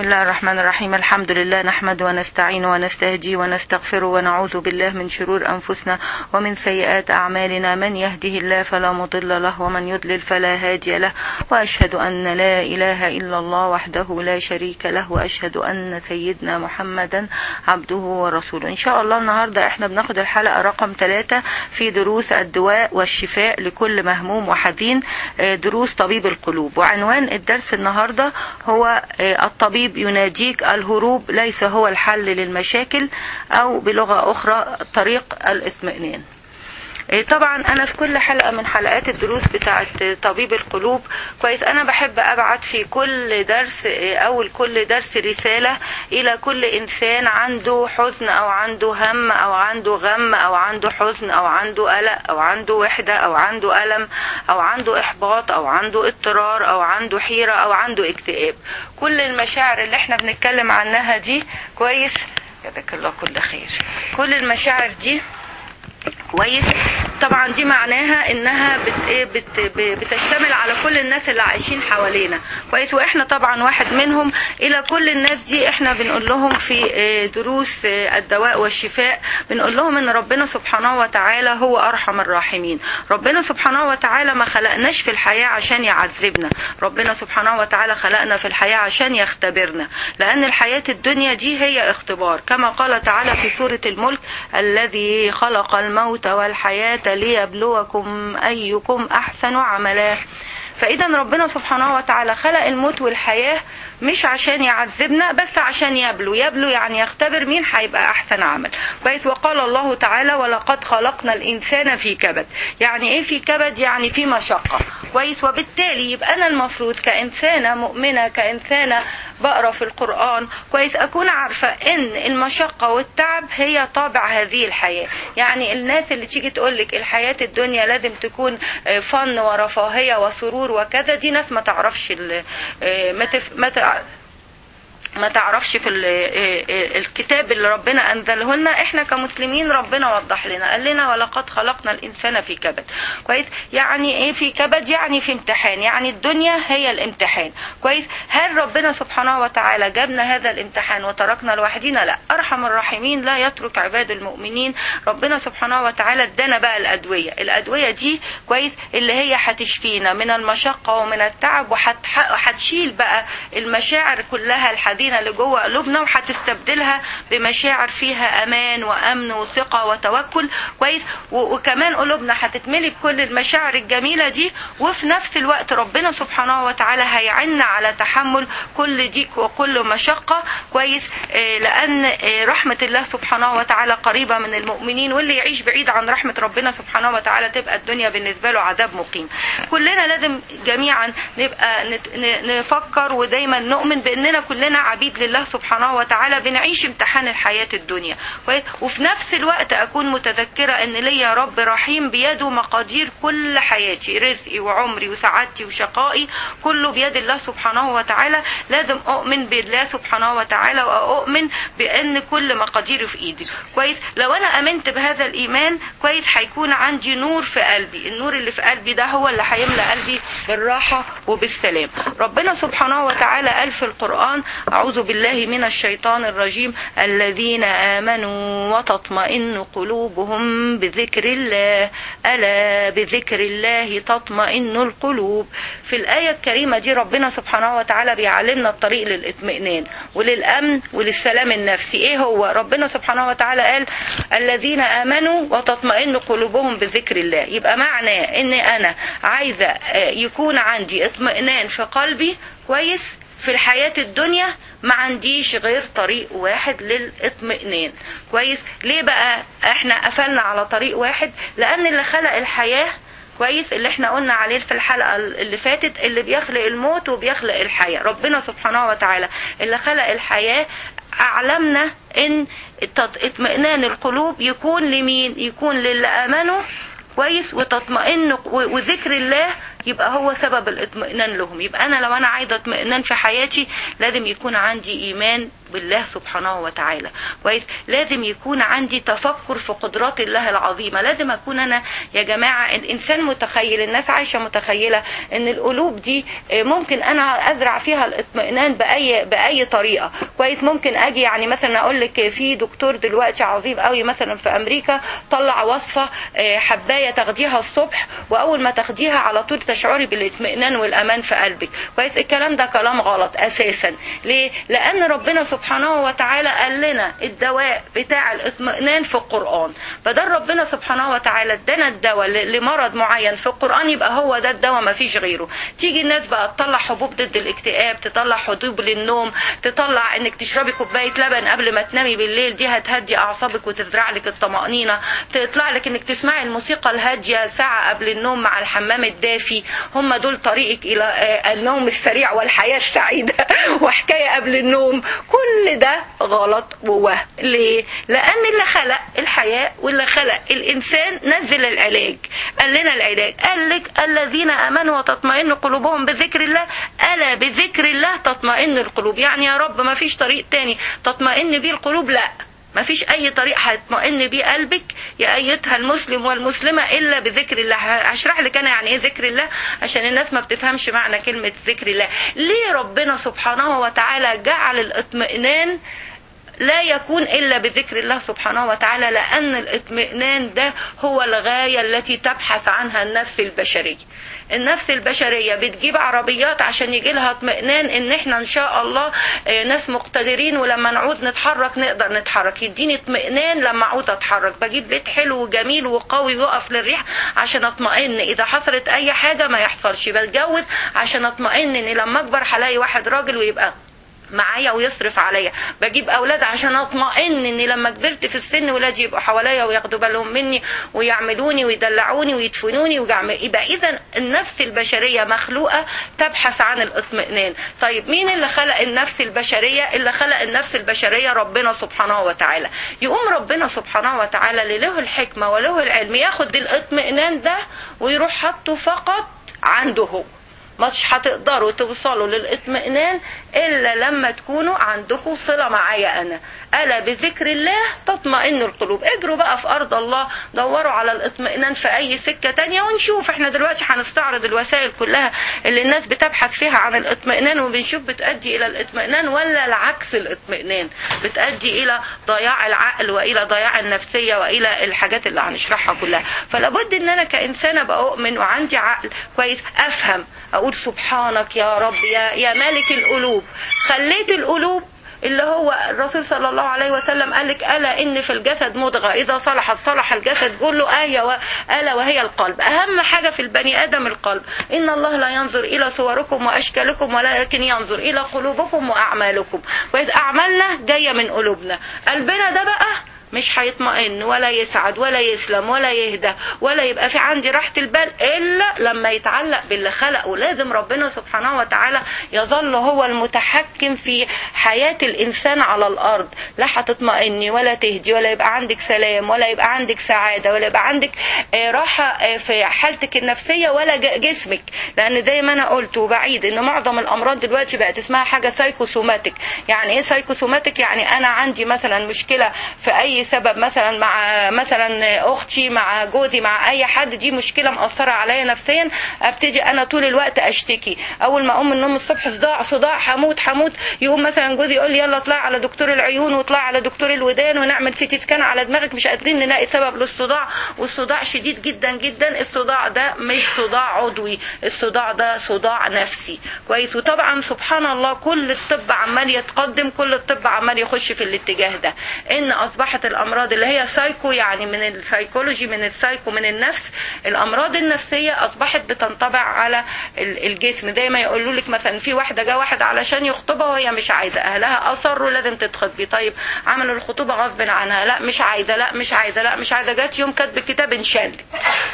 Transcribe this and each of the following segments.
بسم الله الرحمن الرحيم الحمد لله نحمد ونستعين ونستهدي ونستغفر ونعوذ بالله من شرور أنفسنا ومن سيئات أعمالنا من يهده الله فلا مضل له ومن يضلل فلا هادي له وأشهد أن لا إله إلا الله وحده لا شريك له وأشهد أن سيدنا محمدا عبده ورسوله إن شاء الله النهاردة احنا بناخد الحلقة رقم ثلاثة في دروس الدواء والشفاء لكل مهموم وحزين آه، دروس طبيب القلوب وعنوان الدرس النهاردة هو آه، الطبيب يناديك الهروب ليس هو الحل للمشاكل أو بلغة أخرى طريق الاطمئنان إيه طبعا انا في كل حلقه من حلقات الدروس بتاعه طبيب القلوب كويس انا بحب ابعت في كل درس إيه، اول كل درس رساله الى كل انسان عنده حزن او عنده هم او عنده غم او عنده حزن او عنده قلق او عنده وحده او عنده الم او عنده احباط او عنده اضطرار او عنده حيره او عنده اكتئاب كل المشاعر اللي احنا بنتكلم عنها دي كويس جزاك الله كل خير كل المشاعر دي كويس طبعا دي معناها انها بت إيه بت ب- بتشتمل على كل الناس اللي عايشين حوالينا كويس واحنا طبعا واحد منهم الى كل الناس دي احنا بنقول لهم في آه، دروس آه، الدواء والشفاء بنقول لهم ان ربنا سبحانه وتعالى هو ارحم الراحمين ربنا سبحانه وتعالى ما خلقناش في الحياة عشان يعذبنا ربنا سبحانه وتعالى خلقنا في الحياة عشان يختبرنا لان الحياة الدنيا دي هي اختبار كما قال تعالى في سورة الملك الذي خلق الموت والحياة ليبلوكم أيكم أحسن عملا فإذا ربنا سبحانه وتعالى خلق الموت والحياة مش عشان يعذبنا بس عشان يبلو يبلو يعني يختبر مين هيبقى أحسن عمل كويس وقال الله تعالى ولقد خلقنا الإنسان في كبد يعني إيه في كبد يعني في مشقة كويس وبالتالي يبقى أنا المفروض كإنسانة مؤمنة كإنسانة بقرا في القرآن كويس أكون عارفة إن المشقة والتعب هي طابع هذه الحياة يعني الناس اللي تيجي تقولك الحياة الدنيا لازم تكون آه، فن ورفاهية وسرور وكذا دي ناس ما تعرفش ال- آه، ما تف- ما تع- ما تعرفش في ال- آه، آه، الكتاب اللي ربنا انزله لنا احنا كمسلمين ربنا وضح لنا قال لنا ولقد خلقنا الانسان في كبد كويس يعني ايه في كبد يعني في امتحان يعني الدنيا هي الامتحان كويس هل ربنا سبحانه وتعالى جابنا هذا الامتحان وتركنا لوحدنا لا ارحم الراحمين لا يترك عباد المؤمنين ربنا سبحانه وتعالى ادانا بقى الادويه الادويه دي كويس اللي هي هتشفينا من المشقه ومن التعب وهتح- وهتشيل بقى المشاعر كلها الحزينه اللي جوه قلوبنا وهتستبدلها بمشاعر فيها امان وامن وثقه وتوكل كويس و- وكمان قلوبنا هتتملي بكل المشاعر الجميله دي وفي نفس الوقت ربنا سبحانه وتعالى هيعنا على تحمل كل ضيق وكل مشقه كويس آه، لان آه، رحمه الله سبحانه وتعالى قريبه من المؤمنين واللي يعيش بعيد عن رحمه ربنا سبحانه وتعالى تبقى الدنيا بالنسبه له عذاب مقيم كلنا لازم جميعا نبقى نت- ن- نفكر ودايما نؤمن باننا كلنا عبيد لله سبحانه وتعالى بنعيش امتحان الحياه الدنيا كويس؟ وفي نفس الوقت اكون متذكره ان ليا رب رحيم بيده مقادير كل حياتي رزقي وعمري وسعادتي وشقائي كله بيد الله سبحانه وتعالى لازم اؤمن بالله سبحانه وتعالى واؤمن بان كل مقاديره في ايدي كويس لو انا امنت بهذا الايمان كويس هيكون عندي نور في قلبي النور اللي في قلبي ده هو اللي هيملى قلبي بالراحه وبالسلام ربنا سبحانه وتعالى قال في القران اعوذ بالله من الشيطان الرجيم الذين امنوا وتطمئن قلوبهم بذكر الله الا بذكر الله تطمئن القلوب في الايه الكريمه دي ربنا سبحانه وتعالى بيعلمنا الطريق للاطمئنان وللامن وللسلام النفسي ايه هو ربنا سبحانه وتعالى قال الذين امنوا وتطمئن قلوبهم بذكر الله يبقى معنى ان انا عايزه آه، يكون عندي اطمئنان في قلبي كويس في الحياة الدنيا ما عنديش غير طريق واحد للاطمئنان كويس ليه بقى احنا قفلنا على طريق واحد لان اللي خلق الحياة كويس اللي احنا قلنا عليه في الحلقة اللي فاتت اللي بيخلق الموت وبيخلق الحياة ربنا سبحانه وتعالى اللي خلق الحياة أعلمنا إن التط- اطمئنان القلوب يكون لمين يكون للي آمنوا كويس وتطمئن و- وذكر الله يبقى هو سبب الاطمئنان لهم يبقى انا لو انا عايزه اطمئنان في حياتي لازم يكون عندي ايمان بالله سبحانه وتعالى كويس لازم يكون عندي تفكر في قدرات الله العظيمه لازم اكون انا يا جماعه الانسان متخيل الناس عايشه متخيله ان القلوب دي ممكن انا ازرع فيها الاطمئنان باي باي طريقه كويس ممكن اجي يعني مثلا اقول لك في دكتور دلوقتي عظيم قوي مثلا في امريكا طلع وصفه حبايه تاخديها الصبح واول ما تاخديها على طول تشعري بالاطمئنان والامان في قلبك كويس الكلام ده كلام غلط اساسا ليه لان ربنا سبحانه وتعالى قال لنا الدواء بتاع الاطمئنان في القران فده ربنا سبحانه وتعالى ادانا الدواء لمرض معين في القران يبقى هو ده الدواء ما فيش غيره تيجي الناس بقى تطلع حبوب ضد الاكتئاب تطلع حبوب للنوم تطلع انك تشربي كوبايه لبن قبل ما تنامي بالليل دي هتهدي اعصابك وتزرع لك الطمانينه تطلع لك انك تسمعي الموسيقى الهاديه ساعه قبل النوم مع الحمام الدافي هم دول طريقك الى النوم السريع والحياه السعيده وحكايه قبل النوم كل ده غلط ووهم ليه لان اللي خلق الحياه واللي خلق الانسان نزل العلاج قال لنا العلاج قال لك الذين امنوا وتطمئن قلوبهم بذكر الله الا بذكر الله تطمئن القلوب يعني يا رب ما فيش طريق تاني تطمئن بيه القلوب لا ما فيش اي طريق هيطمئن بيه قلبك يا ايتها المسلم والمسلمه الا بذكر الله هشرح لك انا يعني ايه ذكر الله عشان الناس ما بتفهمش معنى كلمه ذكر الله ليه ربنا سبحانه وتعالى جعل الاطمئنان لا يكون الا بذكر الله سبحانه وتعالى لان الاطمئنان ده هو الغايه التي تبحث عنها النفس البشريه النفس البشرية بتجيب عربيات عشان يجي لها اطمئنان ان احنا ان شاء الله ناس مقتدرين ولما نعود نتحرك نقدر نتحرك يديني اطمئنان لما اعود اتحرك بجيب بيت حلو وجميل وقوي يقف للريح عشان اطمئن اذا حصلت اي حاجة ما يحصلش بتجوز عشان اطمئن ان لما اكبر هلاقي واحد راجل ويبقى معايا ويصرف عليا بجيب اولاد عشان اطمئن ان لما كبرت في السن ولادي يبقوا حواليا وياخدوا بالهم مني ويعملوني ويدلعوني ويدفنوني ويعمل يبقى اذا النفس البشريه مخلوقه تبحث عن الاطمئنان طيب مين اللي خلق النفس البشريه اللي خلق النفس البشريه ربنا سبحانه وتعالى يقوم ربنا سبحانه وتعالى اللي له الحكمه وله العلم ياخد الاطمئنان ده ويروح حاطه فقط عنده هو مش هتقدروا توصلوا للاطمئنان الا لما تكونوا عندكم صله معايا انا الا بذكر الله تطمئن القلوب اجروا بقى في ارض الله دوروا على الاطمئنان في اي سكه تانية ونشوف احنا دلوقتي هنستعرض الوسائل كلها اللي الناس بتبحث فيها عن الاطمئنان وبنشوف بتؤدي الى الاطمئنان ولا العكس الاطمئنان بتؤدي الى ضياع العقل والى ضياع النفسيه والى الحاجات اللي هنشرحها كلها فلابد ان انا كانسان ابقى اؤمن وعندي عقل كويس افهم اقول سبحانك يا رب يا يا مالك القلوب خليت القلوب اللي هو الرسول صلى الله عليه وسلم قال لك الا ان في الجسد مضغه اذا صلحت صلح الجسد كله ايه و... الا وهي القلب اهم حاجه في البني ادم القلب ان الله لا ينظر الى صوركم واشكالكم ولكن ينظر الى قلوبكم واعمالكم واذ اعمالنا جايه من قلوبنا قلبنا ده بقى مش هيطمئن ولا يسعد ولا يسلم ولا يهدى ولا يبقى في عندي راحة البال إلا لما يتعلق باللي خلقه لازم ربنا سبحانه وتعالى يظل هو المتحكم في حياة الإنسان على الأرض لا هتطمئني ولا تهدي ولا يبقى عندك سلام ولا يبقى عندك سعادة ولا يبقى عندك راحة في حالتك النفسية ولا جسمك لأن زي ما أنا قلت وبعيد إن معظم الأمراض دلوقتي بقت اسمها حاجة سايكوسوماتيك يعني إيه سايكوسوماتيك يعني أنا عندي مثلا مشكلة في أي سبب مثلا مع مثلا اختي مع جوزي مع اي حد دي مشكله مأثره عليا نفسيا ابتدي انا طول الوقت اشتكي اول ما اقوم من النوم الصبح صداع صداع هموت هموت يقوم مثلا جوزي يقول لي يلا اطلع على دكتور العيون واطلع على دكتور الودان ونعمل سيتي سكان على دماغك مش قادرين نلاقي سبب للصداع والصداع شديد جدا جدا الصداع ده مش صداع عضوي الصداع ده صداع نفسي كويس وطبعا سبحان الله كل الطب عمال يتقدم كل الطب عمال يخش في الاتجاه ده ان اصبحت الامراض اللي هي سايكو يعني من السايكولوجي من السايكو من النفس الامراض النفسيه اصبحت بتنطبع على الجسم زي ما يقولوا لك مثلا في واحده جه واحد علشان يخطبها وهي مش عايزه اهلها اصروا لازم تتخطبي طيب عملوا الخطوبه غصب عنها لا مش عايزه لا مش عايزه لا مش عايزه جت يوم كاتب الكتاب انشلت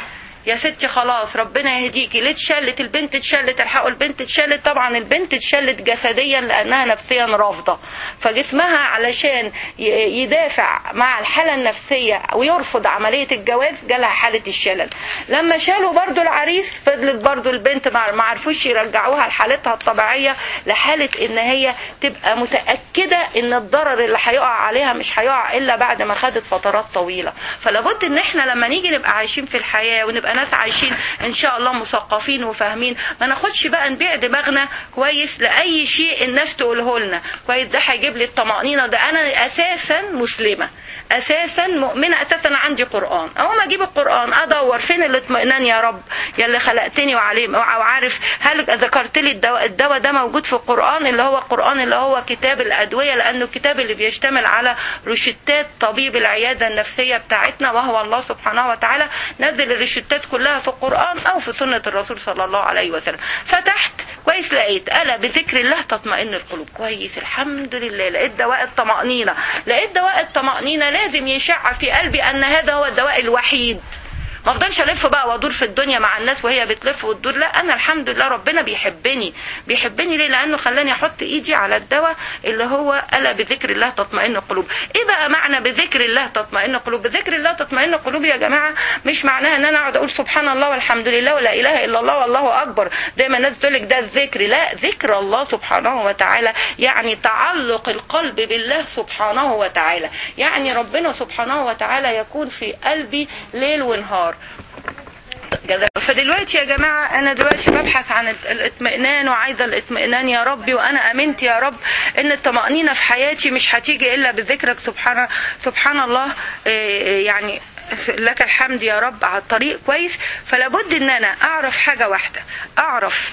يا ستي خلاص ربنا يهديكي ليه اتشلت البنت اتشلت الحقوا البنت اتشلت طبعا البنت اتشلت جسديا لانها نفسيا رافضه فجسمها علشان ي- يدافع مع الحاله النفسيه ويرفض عمليه الجواز جالها حاله الشلل لما شالوا برضو العريس فضلت برضو البنت ما ما عرفوش يرجعوها لحالتها الطبيعيه لحاله ان هي تبقى متاكده ان الضرر اللي هيقع عليها مش هيقع الا بعد ما خدت فترات طويله فلابد ان احنا لما نيجي نبقى عايشين في الحياه ونبقى ناس عايشين ان شاء الله مثقفين وفاهمين ما ناخدش بقى نبيع دماغنا كويس لاي شيء الناس تقوله لنا كويس ده هيجيب لي الطمانينه ده انا اساسا مسلمه اساسا مؤمنه اساسا أنا عندي قران اول ما اجيب القران ادور فين الاطمئنان يا رب يا اللي خلقتني وعليم وعارف هل ذكرت لي الدواء الدواء ده موجود في القران اللي هو القران اللي هو كتاب الادويه لانه الكتاب اللي بيشتمل على روشتات طبيب العياده النفسيه بتاعتنا وهو الله سبحانه وتعالى نزل الروشتات كلها في القران او في سنه الرسول صلى الله عليه وسلم فتحت كويس لقيت الا بذكر الله تطمئن القلوب كويس الحمد لله لقيت دواء الطمانينه لقيت دواء الطمانينه لازم يشع في قلبي ان هذا هو الدواء الوحيد ما افضلش الف بقى وادور في الدنيا مع الناس وهي بتلف وتدور لا انا الحمد لله ربنا بيحبني بيحبني ليه لانه خلاني احط ايدي على الدواء اللي هو الا بذكر الله تطمئن القلوب ايه بقى معنى بذكر الله تطمئن القلوب بذكر الله تطمئن القلوب يا جماعه مش معناها ان انا اقعد اقول سبحان الله والحمد لله ولا اله الا الله والله اكبر دايما الناس بتقول لك ده الذكر لا ذكر الله سبحانه وتعالى يعني تعلق القلب بالله سبحانه وتعالى يعني ربنا سبحانه وتعالى يكون في قلبي ليل ونهار جزاك فدلوقتي يا جماعة أنا دلوقتي ببحث عن الاطمئنان وعايزة الاطمئنان يا ربي وأنا أمنت يا رب إن الطمأنينة في حياتي مش هتيجي إلا بذكرك سبحان سبحان الله إيه يعني لك الحمد يا رب على الطريق كويس فلابد إن أنا أعرف حاجة واحدة أعرف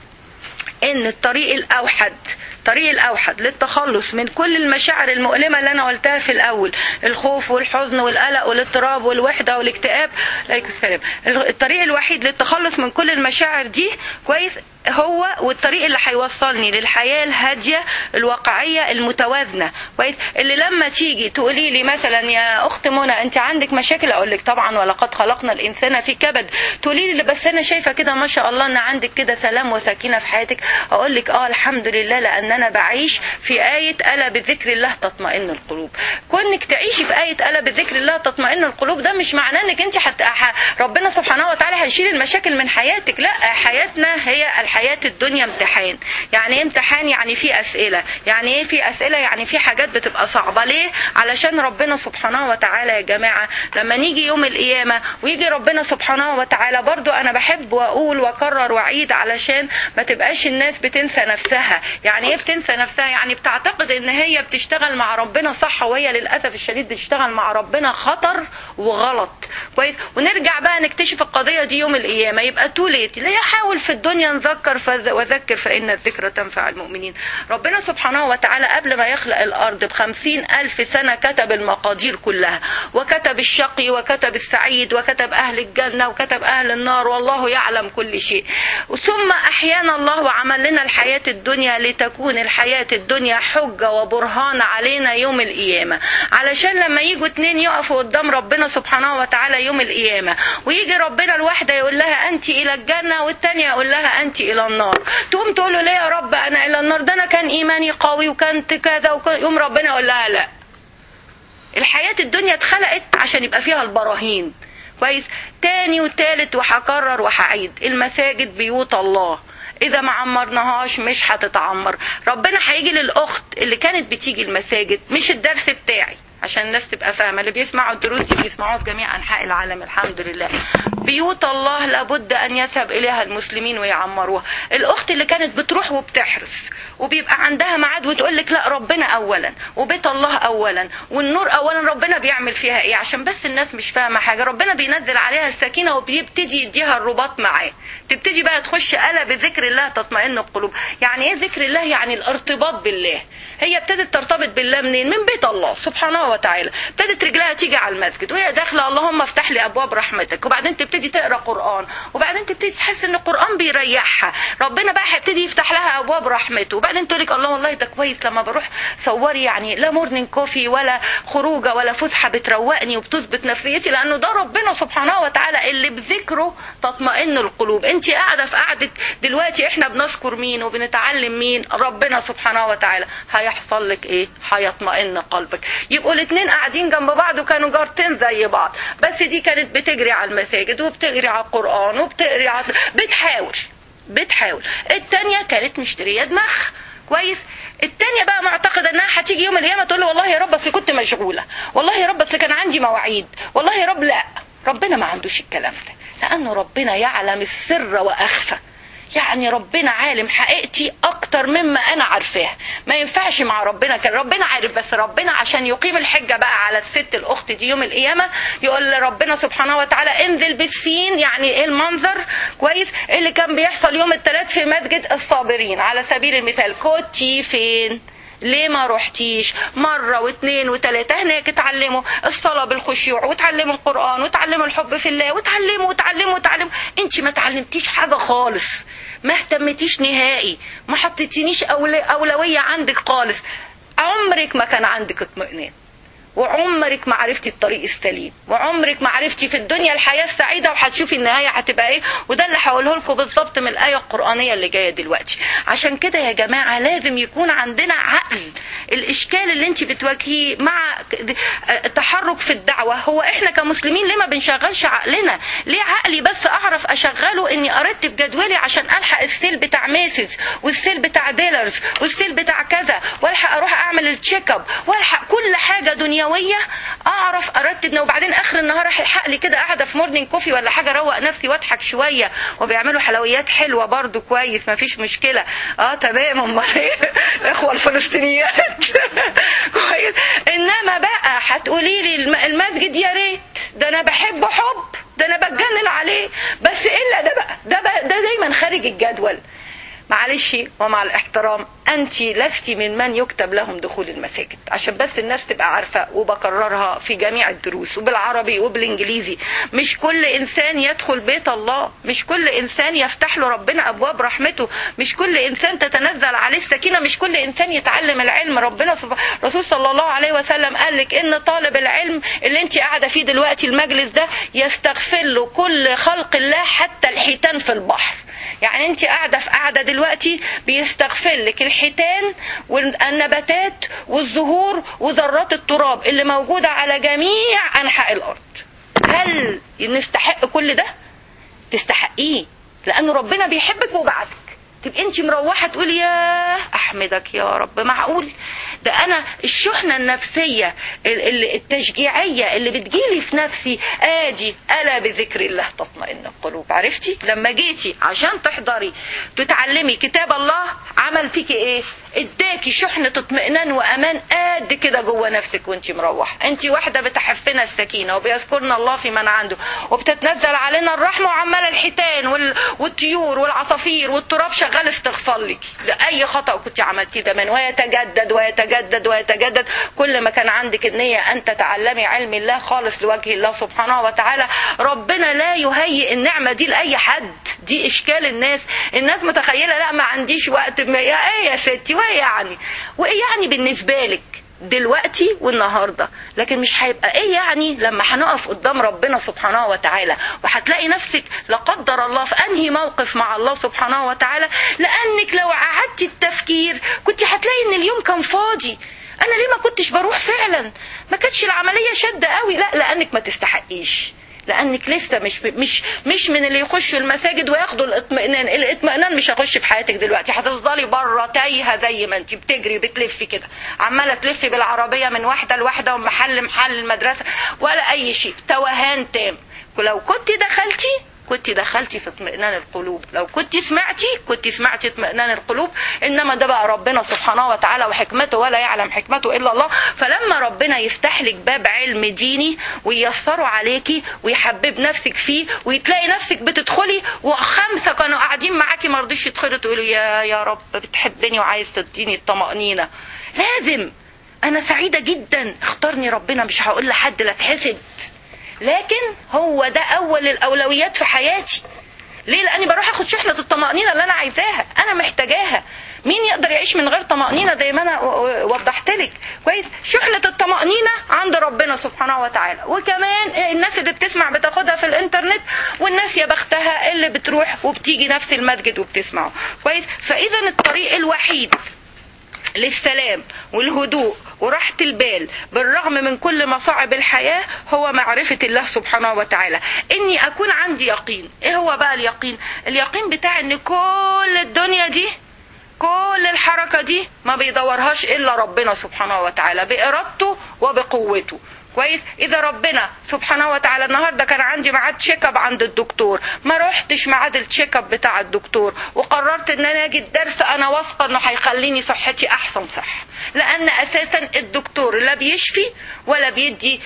إن الطريق الأوحد الطريق الأوحد للتخلص من كل المشاعر المؤلمة اللي أنا قلتها في الأول الخوف والحزن والقلق والاضطراب والوحدة والاكتئاب عليكم السلام الطريق الوحيد للتخلص من كل المشاعر دي كويس هو والطريق اللي هيوصلني للحياة الهادية الواقعية المتوازنة كويس اللي لما تيجي تقولي لي مثلا يا أخت منى أنت عندك مشاكل أقول لك طبعا ولقد خلقنا الإنسان في كبد تقولي لي بس أنا شايفة كده ما شاء الله أن عندك كده سلام وسكينة في حياتك أقول لك آه الحمد لله لأن أنا بعيش في آية ألا بذكر الله تطمئن القلوب كونك تعيشي في آية ألا بذكر الله تطمئن القلوب ده مش معناه أنك أنت حت... ربنا سبحانه وتعالى هيشيل المشاكل من حياتك لا حياتنا هي الحياة الدنيا امتحان يعني ايه امتحان يعني في أسئلة يعني ايه في أسئلة يعني في حاجات بتبقى صعبة ليه علشان ربنا سبحانه وتعالى يا جماعة لما نيجي يوم القيامة ويجي ربنا سبحانه وتعالى برضو أنا بحب وأقول وأكرر وأعيد علشان ما تبقاش الناس بتنسى نفسها يعني ايه بتنسى نفسها يعني بتعتقد ان هي بتشتغل مع ربنا صح وهي للأسف الشديد بتشتغل مع ربنا خطر وغلط كويس ونرجع بقى نكتشف القضية دي يوم القيامة يبقى توليت ليه حاول في الدنيا نذكر وذكر فإن الذكرى تنفع المؤمنين ربنا سبحانه وتعالى قبل ما يخلق الأرض بخمسين ألف سنة كتب المقادير كلها وكتب الشقي وكتب السعيد وكتب أهل الجنة وكتب أهل النار والله يعلم كل شيء ثم أحيانا الله وعمل لنا الحياة الدنيا لتكون الحياة الدنيا حجة وبرهان علينا يوم القيامة علشان لما يجوا اتنين يقفوا قدام ربنا سبحانه وتعالى يوم القيامة ويجي ربنا الواحدة يقول لها أنت إلى الجنة والتانية يقول لها أنت إلى النار تقوم تقول له ليه يا رب أنا إلى النار ده أنا كان إيماني قوي وكانت كذا وكان يوم ربنا يقول لها لا الحياة الدنيا اتخلقت عشان يبقى فيها البراهين كويس تاني وتالت وهكرر وهعيد المساجد بيوت الله اذا ما عمرناهاش مش هتتعمر ربنا هيجي للاخت اللي كانت بتيجي المساجد مش الدرس بتاعي عشان الناس تبقى فاهمه اللي بيسمعوا الدروس دي بيسمعوها في جميع انحاء العالم الحمد لله بيوت الله لابد ان يذهب اليها المسلمين ويعمروها الاخت اللي كانت بتروح وبتحرص وبيبقى عندها ميعاد وتقول لك لا ربنا اولا وبيت الله اولا والنور اولا ربنا بيعمل فيها ايه عشان بس الناس مش فاهمه حاجه ربنا بينزل عليها السكينه وبيبتدي يديها الرباط معاه تبتدي بقى تخش الا بذكر الله تطمئن القلوب يعني ايه ذكر الله يعني الارتباط بالله هي ابتدت ترتبط بالله منين من بيت الله سبحانه وتعالى ابتدت رجلها تيجي على المسجد وهي داخله اللهم افتح لي ابواب رحمتك وبعدين تبتدي تقرا قران وبعدين تبتدي تحس ان القران بيريحها ربنا بقى هيبتدي يفتح لها ابواب رحمته وبعدين تقول لك الله والله ده كويس لما بروح صوري يعني لا مورنينج كوفي ولا خروجه ولا فسحه بتروقني وبتظبط نفسيتي لانه ده ربنا سبحانه وتعالى اللي بذكره تطمئن القلوب انت قاعده في قعده دلوقتي احنا بنذكر مين وبنتعلم مين ربنا سبحانه وتعالى هيحصل لك ايه هيطمئن قلبك يبقوا الاثنين قاعدين جنب بعض وكانوا جارتين زي بعض بس دي كانت بتجري على المساجد وبتجري على القران وبتقري على بتحاول بتحاول التانية كانت مشتريه دماغها كويس التانية بقى معتقدة انها هتيجي يوم القيامة تقول له والله يا رب اصل كنت مشغولة والله يا رب اصل كان عندي مواعيد والله يا رب لا ربنا ما عندوش الكلام ده لانه ربنا يعلم السر واخفى يعني ربنا عالم حقيقتي اكتر مما انا عارفاها ما ينفعش مع ربنا كان ربنا عارف بس ربنا عشان يقيم الحجه بقى على الست الاخت دي يوم القيامه يقول لربنا سبحانه وتعالى انزل بالسين يعني ايه المنظر كويس اللي كان بيحصل يوم الثلاث في مسجد الصابرين على سبيل المثال كنتي فين ليه ما رحتيش مرة واثنين وثلاثة هناك اتعلموا الصلاة بالخشوع وتعلموا القرآن وتعلموا الحب في الله وتعلموا وتعلموا وتعلموا انت ما تعلمتيش حاجة خالص ما اهتمتيش نهائي ما حطيتينيش أولوية عندك خالص عمرك ما كان عندك اطمئنان وعمرك ما عرفتي الطريق السليم وعمرك ما عرفتي في الدنيا الحياة السعيدة وهتشوفي النهاية هتبقى ايه وده اللي هقوله لكم بالظبط من الآية القرآنية اللي جاية دلوقتي عشان كده يا جماعة لازم يكون عندنا عقل الإشكال اللي انت بتواجهيه مع التحرك في الدعوة هو احنا كمسلمين ليه ما بنشغلش عقلنا ليه عقلي بس أعرف أشغله إني أرتب جدولي عشان ألحق السيل بتاع ميسز والسيل بتاع ديلرز والسيل بتاع كذا والحق أروح أعمل التشيك اب والحق كل حاجة دنيا دنيويه اعرف ارتب وبعدين اخر النهار هيلحق لي كده قاعده في مورنينج كوفي ولا حاجه اروق نفسي واضحك شويه وبيعملوا حلويات حلوه برضو كويس ما فيش مشكله اه تمام امال ايه الاخوه الفلسطينيات كويس انما بقى هتقولي لي المسجد يا ريت ده انا بحبه حب ده انا بتجنن عليه بس الا ده بقى ده بقى ده دايما خارج الجدول معلش ومع الاحترام انت لست من من يكتب لهم دخول المساجد عشان بس الناس تبقى عارفه وبكررها في جميع الدروس وبالعربي وبالانجليزي مش كل انسان يدخل بيت الله مش كل انسان يفتح له ربنا ابواب رحمته مش كل انسان تتنزل عليه السكينه مش كل انسان يتعلم العلم ربنا سبحانه الرسول صلى الله عليه وسلم قال لك ان طالب العلم اللي انت قاعده فيه دلوقتي المجلس ده يستغفر له كل خلق الله حتى الحيتان في البحر يعني انت قاعده في قاعده دلوقتي بيستغفر لك الحيتان والنباتات والزهور وذرات التراب اللي موجوده على جميع انحاء الارض هل نستحق كل ده تستحقيه لانه ربنا بيحبك وبعتك تبقى انت مروحه تقولي يا احمدك يا رب معقول ده انا الشحنه النفسيه التشجيعيه اللي بتجيلي في نفسي ادي الا بذكر الله تطمئن القلوب عرفتي لما جيتي عشان تحضري تتعلمي كتاب الله عمل فيكي ايه اداكي شحنه اطمئنان وامان قد كده جوه نفسك وانت مروحه انت واحده بتحفنا السكينه وبيذكرنا الله في من عنده وبتتنزل علينا الرحمه وعماله الحيتان والطيور والعصافير والتراب شغال استغفار لك لاي خطا كنت عملتيه زمان ويتجدد ويتجدد ويتجدد كل ما كان عندك النيه ان تتعلمي علم الله خالص لوجه الله سبحانه وتعالى ربنا لا يهيئ النعمه دي لاي حد دي اشكال الناس الناس متخيله لا ما عنديش وقت ما يا ايه يا ستي وايه يعني وايه يعني بالنسبه لك دلوقتي والنهارده لكن مش هيبقى ايه يعني لما هنقف قدام ربنا سبحانه وتعالى وهتلاقي نفسك لا قدر الله في انهي موقف مع الله سبحانه وتعالى لانك لو قعدتي التفكير كنت هتلاقي ان اليوم كان فاضي انا ليه ما كنتش بروح فعلا ما كانتش العمليه شاده قوي لا لانك ما تستحقيش لانك لسه مش مش مش من اللي يخشوا المساجد وياخدوا الاطمئنان الاطمئنان مش هيخش في حياتك دلوقتي هتفضلي بره تايهه زي ما انت بتجري بتلفي كده عماله تلفي بالعربيه من واحده لواحده ومحل محل المدرسه ولا اي شيء توهان تام لو كنت دخلتي كنت دخلتي في اطمئنان القلوب لو كنت سمعتي كنت سمعتي اطمئنان القلوب انما ده بقى ربنا سبحانه وتعالى وحكمته ولا يعلم حكمته الا الله فلما ربنا يفتح لك باب علم ديني وييسره عليكي ويحبب نفسك فيه وتلاقي نفسك بتدخلي وخمسه كانوا قاعدين معاكي ما رضيش يدخلوا تقولوا يا يا رب بتحبني وعايز تديني الطمانينه لازم انا سعيده جدا اختارني ربنا مش هقول لحد لا تحسد لكن هو ده اول الاولويات في حياتي ليه لاني بروح اخد شحنه الطمانينه اللي انا عايزاها انا محتاجاها مين يقدر يعيش من غير طمانينه زي ما انا وضحت لك كويس شحنه الطمانينه عند ربنا سبحانه وتعالى وكمان الناس اللي بتسمع بتاخدها في الانترنت والناس يا بختها اللي بتروح وبتيجي نفس المسجد وبتسمعه كويس فاذا الطريق الوحيد للسلام والهدوء وراحة البال بالرغم من كل مصاعب الحياة هو معرفة الله سبحانه وتعالى إني أكون عندي يقين إيه هو بقى اليقين اليقين بتاع إن كل الدنيا دي كل الحركة دي ما بيدورهاش إلا ربنا سبحانه وتعالى بإرادته وبقوته كويس اذا ربنا سبحانه وتعالى النهارده كان عندي ميعاد تشيك اب عند الدكتور ما رحتش ميعاد التشيك اب بتاع الدكتور وقررت ان انا اجي الدرس انا واثقه انه هيخليني صحتي احسن صح لان اساسا الدكتور لا بيشفي ولا بيدي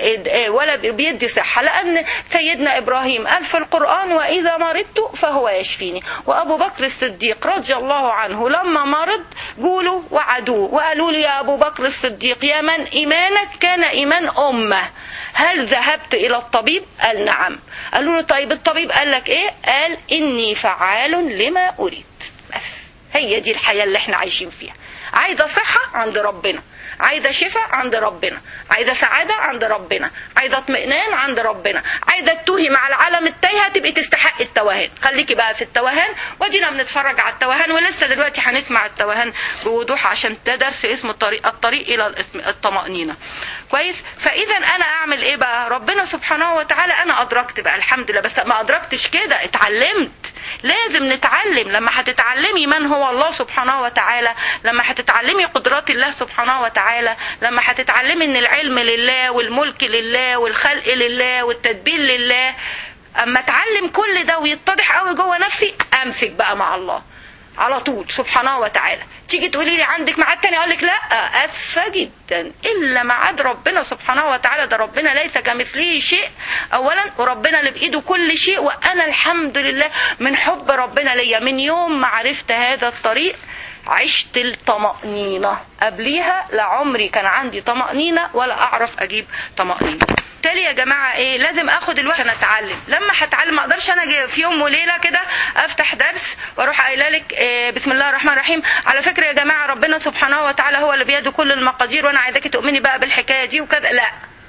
ولا بيدي صحه لان سيدنا ابراهيم قال في القران واذا مرضت فهو يشفيني وابو بكر الصديق رضي الله عنه لما مرض قولوا وعدوه وقالوا له يا ابو بكر الصديق يا من ايمانك كان ايمان امه هل ذهبت الى الطبيب قال نعم قالوا له طيب الطبيب قال لك ايه قال اني فعال لما اريد بس هي دي الحياه اللي احنا عايشين فيها عايزه صحه عند ربنا عايزه شفاء عند ربنا عايزه سعاده عند ربنا عايزه اطمئنان عند ربنا عايزه تتوهي مع العالم التايهه تبقي تستحق التوهان خليكي بقى في التوهان ودينا بنتفرج على التوهان ولسه دلوقتي هنسمع التوهان بوضوح عشان ده درس اسمه الطريق الطريق الى الطمانينه كويس فاذا انا اعمل ايه بقى ربنا سبحانه وتعالى انا ادركت بقى الحمد لله بس ما ادركتش كده اتعلمت لازم نتعلم لما هتتعلمي من هو الله سبحانه وتعالى لما هتتعلمي قدرات الله سبحانه وتعالى لما هتتعلمي ان العلم لله والملك لله والخلق لله والتدبير لله اما اتعلم كل ده ويتضح قوي جوه نفسي امسك بقى مع الله على طول سبحانه وتعالى تيجي تقولي لي عندك ميعاد تاني اقول لك لا اسفه جدا الا ميعاد ربنا سبحانه وتعالى ده ربنا ليس كمثله شيء اولا وربنا اللي بايده كل شيء وانا الحمد لله من حب ربنا ليا من يوم ما عرفت هذا الطريق عشت الطمأنينة قبليها لعمري كان عندي طمأنينة ولا أعرف أجيب طمأنينة بالتالي يا جماعة إيه لازم أخد الوقت عشان أتعلم لما هتعلم ما أقدرش أنا في يوم وليلة كده أفتح درس وأروح قايلة لك إيه بسم الله الرحمن الرحيم على فكرة يا جماعة ربنا سبحانه وتعالى هو اللي بيده كل المقادير وأنا عايزاكي تؤمني بقى بالحكاية دي وكذا لا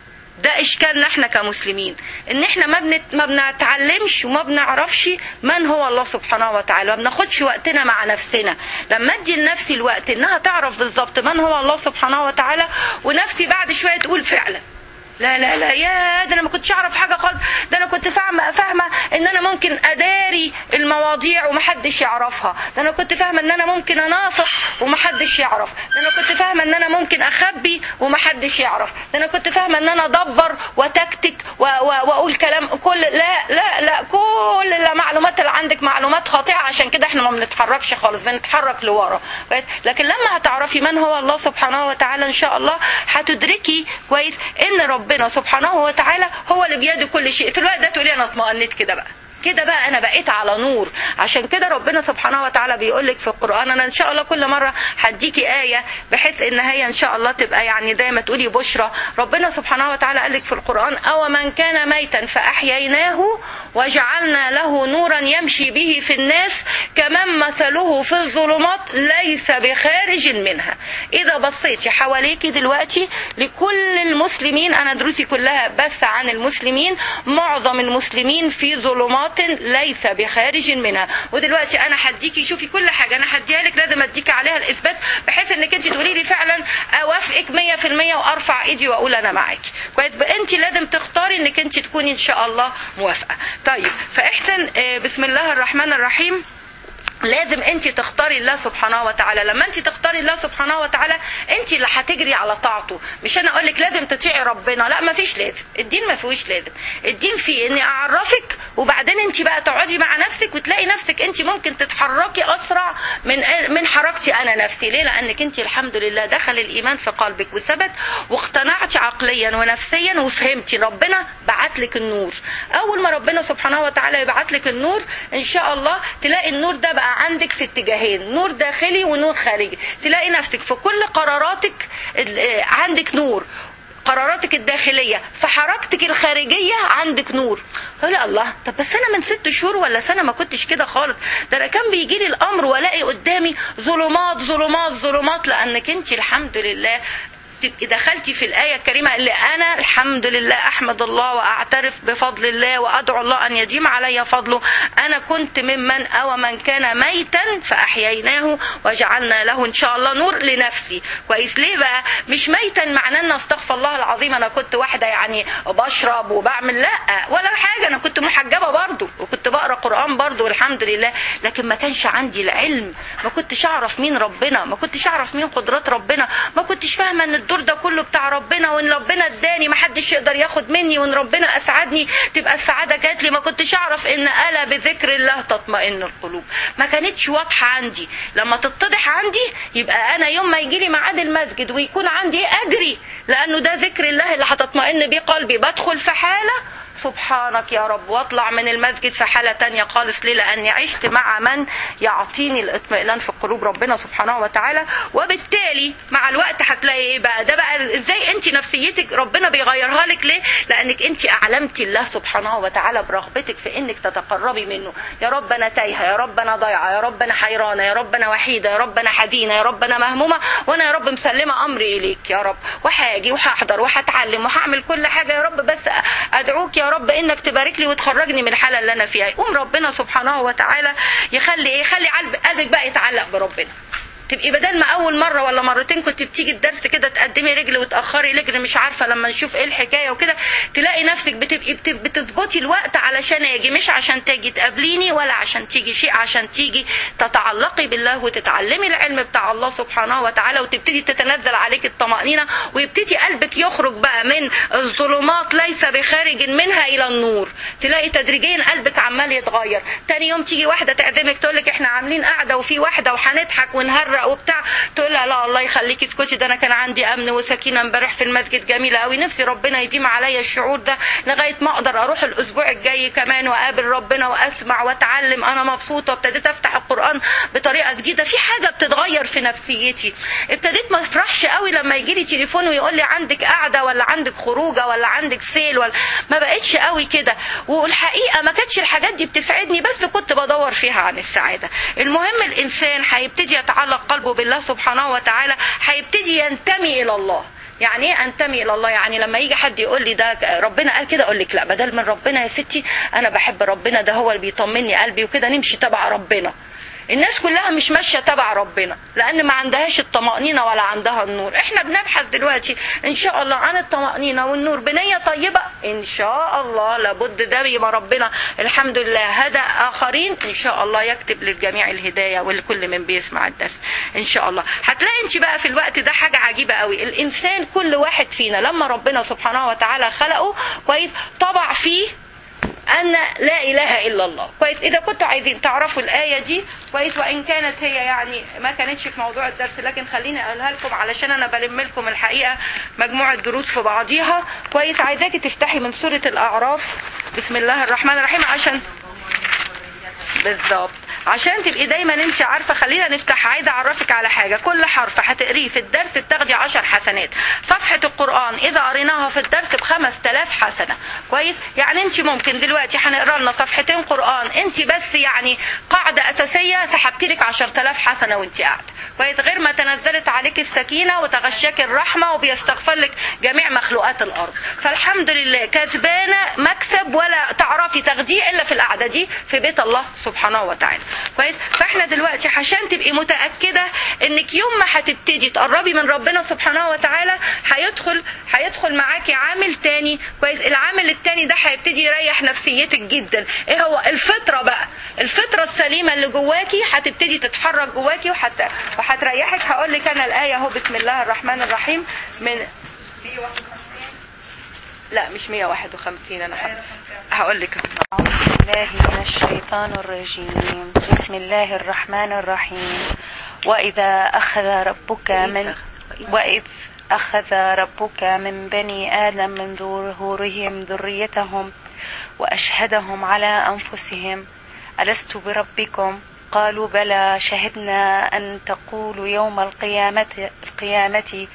ده اشكالنا احنا كمسلمين ان احنا ما بنت... ما بنتعلمش وما بنعرفش من هو الله سبحانه وتعالى ما بناخدش وقتنا مع نفسنا لما ادي لنفسي الوقت انها تعرف بالظبط من هو الله سبحانه وتعالى ونفسي بعد شويه تقول فعلا لا لا لا يا ده انا ما كنتش اعرف حاجه خالص ده انا كنت فاهمه فاهمه ان انا ممكن اداري المواضيع ومحدش يعرفها ده انا كنت فاهمه ان انا ممكن اناصح ومحدش يعرف ده انا كنت فاهمه ان انا ممكن اخبي ومحدش يعرف ده انا كنت فاهمه ان انا ادبر وتكتك و- و- واقول كلام كل لا لا لا كل المعلومات اللي عندك معلومات خاطئه عشان كده احنا ما بنتحركش خالص بنتحرك لورا كويس لكن لما هتعرفي من هو الله سبحانه وتعالى ان شاء الله هتدركي كويس ان ربنا سبحانه وتعالى هو اللي بيده كل شيء في الوقت ده تقولي انا اطمئنت كده بقى كده بقى انا بقيت على نور عشان كده ربنا سبحانه وتعالى بيقول لك في القران انا ان شاء الله كل مره هديكي ايه بحيث ان هي ان شاء الله تبقى يعني زي ما تقولي بشرى ربنا سبحانه وتعالى قال لك في القران او من كان ميتا فاحييناه وجعلنا له نورا يمشي به في الناس كمن مثله في الظلمات ليس بخارج منها اذا بصيتي حواليكي دلوقتي لكل المسلمين انا دروسي كلها بس عن المسلمين معظم المسلمين في ظلمات ليس بخارج منها ودلوقتي انا هديكي شوفي كل حاجه انا هديها لك لازم اديكي عليها الاثبات بحيث انك انت تقولي لي فعلا اوافقك 100% وارفع ايدي واقول انا معاكي كويس انت لازم تختاري انك انت تكوني ان شاء الله موافقه طيب فاحسن آه، بسم الله الرحمن الرحيم لازم انت تختاري الله سبحانه وتعالى لما انت تختاري الله سبحانه وتعالى انت اللي هتجري على طاعته مش انا اقول لك لازم تطيعي ربنا لا ما فيش لازم الدين ما فيهوش لازم الدين فيه اني اعرفك وبعدين انت بقى تقعدي مع نفسك وتلاقي نفسك انت ممكن تتحركي اسرع من من حركتي انا نفسي ليه لانك انت الحمد لله دخل الايمان في قلبك وثبت واقتنعتي عقليا ونفسيا وفهمتي ربنا بعت لك النور اول ما ربنا سبحانه وتعالى يبعت لك النور ان شاء الله تلاقي النور ده بقى عندك في اتجاهين نور داخلي ونور خارجي تلاقي نفسك في كل قراراتك عندك نور قراراتك الداخلية في حركتك الخارجية عندك نور قال الله طب بس أنا من ست شهور ولا سنة ما كنتش كده خالص ده أنا كان بيجي لي الأمر ولاقي قدامي ظلمات ظلمات ظلمات لأنك أنت الحمد لله تبقي دخلتي في الآية الكريمة اللي أنا الحمد لله أحمد الله وأعترف بفضل الله وأدعو الله أن يديم علي فضله أنا كنت ممن أو من كان ميتا فأحييناه وجعلنا له إن شاء الله نور لنفسي كويس ليه بقى مش ميتا معناه أن أستغفر الله العظيم أنا كنت واحدة يعني بشرب وبعمل لا ولا حاجة أنا كنت محجبة برضو وكنت بقرأ قرآن برضو والحمد لله لكن ما كانش عندي العلم ما كنتش أعرف مين ربنا ما كنتش أعرف مين قدرات ربنا ما كنتش فاهمة أن الدور ده كله بتاع ربنا وان ربنا اداني ما حدش يقدر ياخد مني وان ربنا اسعدني تبقى السعاده جات لي ما كنتش اعرف ان الا بذكر الله تطمئن القلوب ما كانتش واضحه عندي لما تتضح عندي يبقى انا يوم ما يجي لي ميعاد المسجد ويكون عندي اجري لانه ده ذكر الله اللي هتطمئن بيه قلبي بدخل في حاله سبحانك يا رب واطلع من المسجد في حالة تانية خالص ليه لاني عشت مع من يعطيني الاطمئنان في قلوب ربنا سبحانه وتعالى وبالتالي مع الوقت هتلاقي ايه بقى ده بقى ازاي انت نفسيتك ربنا بيغيرها لك ليه لانك انت اعلمتي الله سبحانه وتعالى برغبتك في انك تتقربي منه يا رب انا تايهه يا رب انا ضايعه يا رب انا حيرانه يا رب انا وحيده يا رب انا حزينه يا رب انا مهمومه وانا يا رب مسلمه امري اليك يا رب وهاجي وهحضر وهتعلم وهعمل كل حاجه يا رب بس ادعوك يا رب انك تبارك لي وتخرجني من الحاله اللي انا فيها يقوم ربنا سبحانه وتعالى يخلي ايه يخلي قلبك بقى يتعلق بربنا تبقي بدل ما اول مره ولا مرتين كنت بتيجي الدرس كده تقدمي رجل وتاخري رجل مش عارفه لما نشوف ايه الحكايه وكده تلاقي نفسك بتبقي بتظبطي الوقت علشان اجي مش عشان تيجي تقابليني ولا عشان تيجي شيء عشان تيجي تتعلقي بالله وتتعلمي العلم بتاع الله سبحانه وتعالى وتبتدي تتنزل عليك الطمانينه ويبتدي قلبك يخرج بقى من الظلمات ليس بخارج منها الى النور تلاقي تدريجيا قلبك عمال يتغير تاني يوم تيجي واحده تعزمك تقول لك احنا عاملين قعده وفي واحده وهنضحك ونهرج تقرا وبتاع تقول لها لا الله يخليكي اسكتي ده انا كان عندي امن وسكينه امبارح في المسجد جميله قوي نفسي ربنا يديم عليا الشعور ده لغايه ما اقدر اروح الاسبوع الجاي كمان واقابل ربنا واسمع واتعلم انا مبسوطه وابتديت افتح القران بطريقه جديده في حاجه بتتغير في نفسيتي ابتديت ما افرحش قوي لما يجي لي تليفون ويقول لي عندك قعده ولا عندك خروجه ولا عندك سيل ولا ما بقتش قوي كده والحقيقه ما كانتش الحاجات دي بتسعدني بس كنت بدور فيها عن السعاده المهم الانسان هيبتدي يتعلق قلبه بالله سبحانه وتعالى هيبتدي ينتمي الى الله يعني ايه انتمي الى الله يعني لما يجي حد يقول لي ده ربنا قال كده اقول لك لا بدل من ربنا يا ستي انا بحب ربنا ده هو اللي بيطمني قلبي وكده نمشي تبع ربنا الناس كلها مش ماشيه تبع ربنا لان ما عندهاش الطمانينه ولا عندها النور احنا بنبحث دلوقتي ان شاء الله عن الطمانينه والنور بنيه طيبه ان شاء الله لابد ده يبقى ربنا الحمد لله هدى اخرين ان شاء الله يكتب للجميع الهدايه ولكل من بيسمع الدرس ان شاء الله هتلاقي انت بقى في الوقت ده حاجه عجيبه قوي الانسان كل واحد فينا لما ربنا سبحانه وتعالى خلقه كويس طبع فيه أن لا إله إلا الله كويس إذا كنتوا عايزين تعرفوا الآية دي كويس وإن كانت هي يعني ما كانتش في موضوع الدرس لكن خليني أقولها لكم علشان أنا بلم لكم الحقيقة مجموعة دروس في بعضيها كويس عايزاكي تفتحي من سورة الأعراف بسم الله الرحمن الرحيم عشان بالظبط عشان تبقي دايما انت عارفه خلينا نفتح عايزه اعرفك على حاجه كل حرف هتقريه في الدرس بتاخدي 10 حسنات صفحه القران اذا قريناها في الدرس ب 5000 حسنه كويس يعني انت ممكن دلوقتي هنقرا لنا صفحتين قران انت بس يعني قاعده اساسيه سحبت لك 10000 حسنه وانت قاعده كويس غير ما تنزلت عليك السكينه وتغشاك الرحمه وبيستغفر لك جميع مخلوقات الارض فالحمد لله كسبانه مكسب ولا تعرفي تاخديه الا في القعده دي في بيت الله سبحانه وتعالى كويس فاحنا دلوقتي عشان تبقي متاكده انك يوم ما هتبتدي تقربي من ربنا سبحانه وتعالى هيدخل هيدخل معاكي عامل تاني كويس العامل التاني ده هيبتدي يريح نفسيتك جدا ايه هو الفطره بقى الفطره السليمه اللي جواكي هتبتدي تتحرك جواكي وحت... وهتريحك هقول لك انا الايه اهو بسم الله الرحمن الرحيم من لا مش 151 انا حب... هقول لك أعوذ بالله من الشيطان الرجيم بسم الله الرحمن الرحيم وإذا أخذ ربك من وإذ أخذ ربك من بني آدم من ظهورهم ذريتهم وأشهدهم على أنفسهم ألست بربكم قالوا بلى شهدنا أن تقولوا يوم القيامة القيامة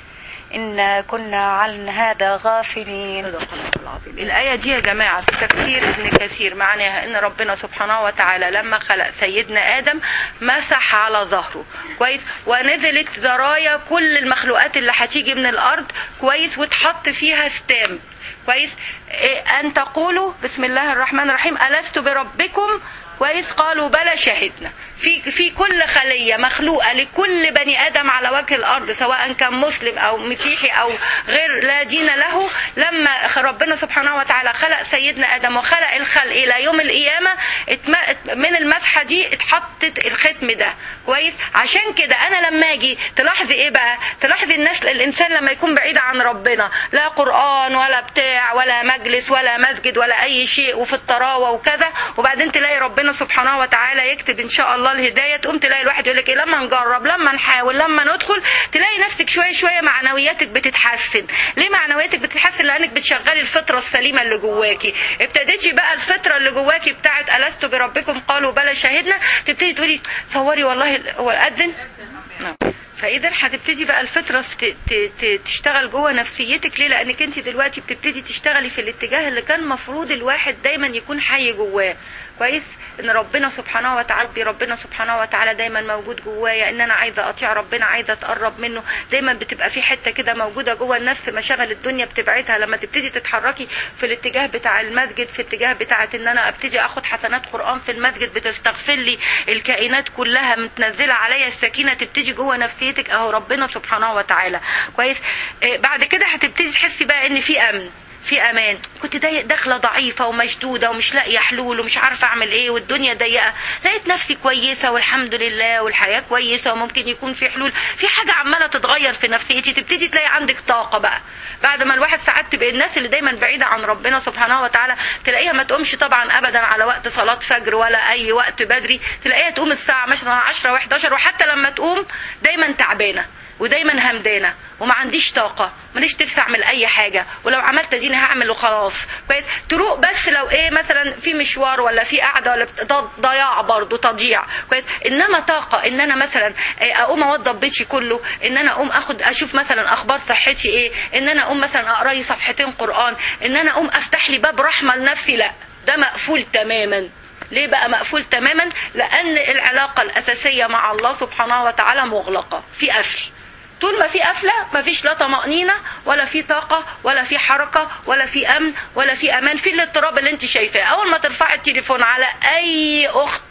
إنا كنا عن هذا غافلين صدق الله العظيم الآية دي يا جماعة في تفسير ابن كثير معناها إن ربنا سبحانه وتعالى لما خلق سيدنا آدم مسح على ظهره كويس ونزلت ذرايا كل المخلوقات اللي هتيجي من الأرض كويس وتحط فيها ستام كويس إيه أن تقولوا بسم الله الرحمن الرحيم ألست بربكم كويس قالوا بلى شهدنا في في كل خليه مخلوقه لكل بني ادم على وجه الارض سواء كان مسلم او مسيحي او غير لا دين له لما ربنا سبحانه وتعالى خلق سيدنا ادم وخلق الخلق الى يوم القيامه اتم- من المسحه دي اتحطت الختم ده كويس عشان كده انا لما اجي تلاحظي ايه بقى تلاحظي الناس الانسان لما يكون بعيد عن ربنا لا قران ولا بتاع ولا مجلس ولا مسجد ولا اي شيء وفي الطراوه وكذا وبعدين تلاقي ربنا سبحانه وتعالى يكتب ان شاء الله الهدايه تقوم تلاقي الواحد يقول لك ايه لما نجرب لما نحاول لما ندخل تلاقي نفسك شويه شويه معنوياتك بتتحسن ليه معنوياتك بتتحسن لانك بتشغلي الفطره السليمه اللي جواكي ابتديتي بقى الفطره اللي جواكي بتاعت الست بربكم قالوا بلى شهدنا تبتدي تقولي صوري والله هو اذن نعم. فاذا هتبتدي بقى الفطره ت- ت- ت- تشتغل جوه نفسيتك ليه لانك انت دلوقتي بتبتدي تشتغلي في الاتجاه اللي كان مفروض الواحد دايما يكون حي جواه كويس ان ربنا سبحانه وتعالى ربنا سبحانه وتعالى دايما موجود جوايا ان انا عايزه اطيع ربنا عايزه اتقرب منه دايما بتبقى في حته كده موجوده جوه النفس مشاغل الدنيا بتبعدها لما تبتدي تتحركي في الاتجاه بتاع المسجد في اتجاه بتاعه ان انا ابتدي اخد حسنات قران في المسجد بتستغفر لي الكائنات كلها متنزله عليا السكينه تبتدي جوه نفسيتك اهو ربنا سبحانه وتعالى كويس آه، بعد كده هتبتدي تحسي بقى ان في امن في امان كنت داي- داخله ضعيفه ومشدوده ومش لاقيه حلول ومش عارفه اعمل ايه والدنيا ضيقه لقيت نفسي كويسه والحمد لله والحياه كويسه وممكن يكون في حلول في حاجه عماله تتغير في نفسيتي تبتدي تلاقي عندك طاقه بقى بعد ما الواحد ساعات تبقى الناس اللي دايما بعيده عن ربنا سبحانه وتعالى تلاقيها ما تقومش طبعا ابدا على وقت صلاه فجر ولا اي وقت بدري تلاقيها تقوم الساعه مثلا 10 و11 وحتى لما تقوم دايما تعبانه ودايما همدانه وما عنديش طاقه ماليش نفسي اعمل اي حاجه ولو عملت اديني هعمل وخلاص كويس تروق بس لو ايه مثلا في مشوار ولا في قعده ولا بت- ض- ضياع برضه تضييع كويس انما طاقه ان انا مثلا إيه، اقوم اوضب بيتي كله ان انا اقوم اخد اشوف مثلا اخبار صحتي ايه ان انا اقوم مثلا اقرا لي صفحتين قران ان انا اقوم افتح لي باب رحمه لنفسي لا ده مقفول تماما ليه بقى مقفول تماما لان العلاقه الاساسيه مع الله سبحانه وتعالى مغلقه في قفل طول ما في قفله ما فيش لا طمانينه ولا في طاقه ولا في حركه ولا في امن ولا في امان في الاضطراب اللي انت شايفاه اول ما ترفعي التليفون على اي اخت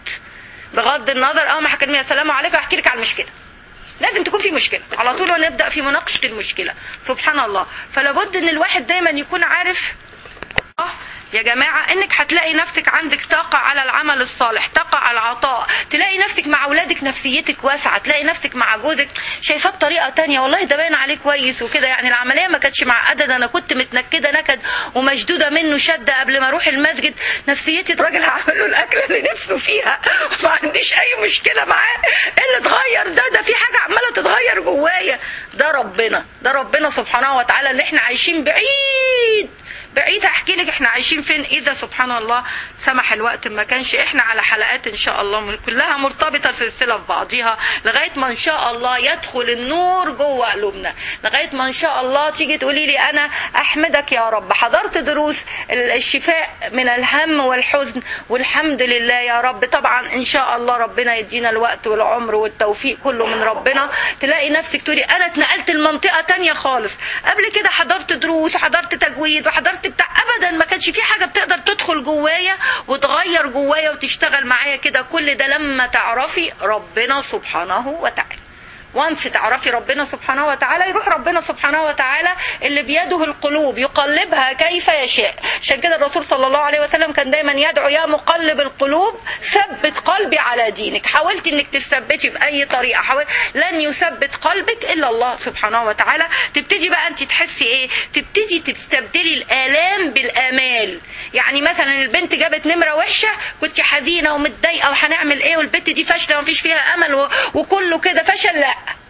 بغض النظر اول ما هكلمها السلام عليكم احكي لك عن المشكله لازم تكون في مشكله على طول ونبدا في مناقشه المشكله سبحان الله فلا بد ان الواحد دايما يكون عارف آه، يا جماعة انك هتلاقي نفسك عندك طاقة على العمل الصالح طاقة على العطاء تلاقي نفسك مع اولادك نفسيتك واسعة تلاقي نفسك مع جوزك شايفاه بطريقة تانية والله ده باين عليه كويس وكده يعني العملية ما كانتش معقدة ده انا كنت متنكدة نكد ومشدودة منه شدة قبل ما اروح المسجد نفسيتي الراجل هعمل له الاكلة اللي نفسه فيها وما عنديش اي مشكلة معاه ايه اللي اتغير ده ده في حاجة عمالة تتغير جوايا ده ربنا ده ربنا سبحانه وتعالى اللي احنا عايشين بعيد بعيد احكي لك احنا عايشين فين اذا سبحان الله سمح الوقت ما كانش احنا على حلقات ان شاء الله كلها مرتبطه سلسله في بعضيها لغايه ما ان شاء الله يدخل النور جوه قلوبنا لغايه ما ان شاء الله تيجي تقولي لي انا احمدك يا رب حضرت دروس الشفاء من الهم والحزن والحمد لله يا رب طبعا ان شاء الله ربنا يدينا الوقت والعمر والتوفيق كله من ربنا تلاقي نفسك تقولي انا اتنقلت لمنطقه تانية خالص قبل كده حضرت دروس وحضرت تجويد وحضرت بتاع ابدا ما كانش في حاجه بتقدر تدخل جوايا وتغير جوايا وتشتغل معايا كده كل ده لما تعرفي ربنا سبحانه وتعالى وانس تعرفي ربنا سبحانه وتعالى يروح ربنا سبحانه وتعالى اللي بيده القلوب يقلبها كيف يشاء عشان كده الرسول صلى الله عليه وسلم كان دايما يدعو يا مقلب القلوب ثبت قلبي على دينك حاولت انك تثبتي باي طريقه حاول لن يثبت قلبك الا الله سبحانه وتعالى تبتدي بقى انت تحسي ايه تبتدي تستبدلي الالام بالامال يعني مثلا البنت جابت نمره وحشه كنت حزينه ومتضايقه وهنعمل ايه والبنت دي فاشله ومفيش فيها امل و- وكله كده فشل لا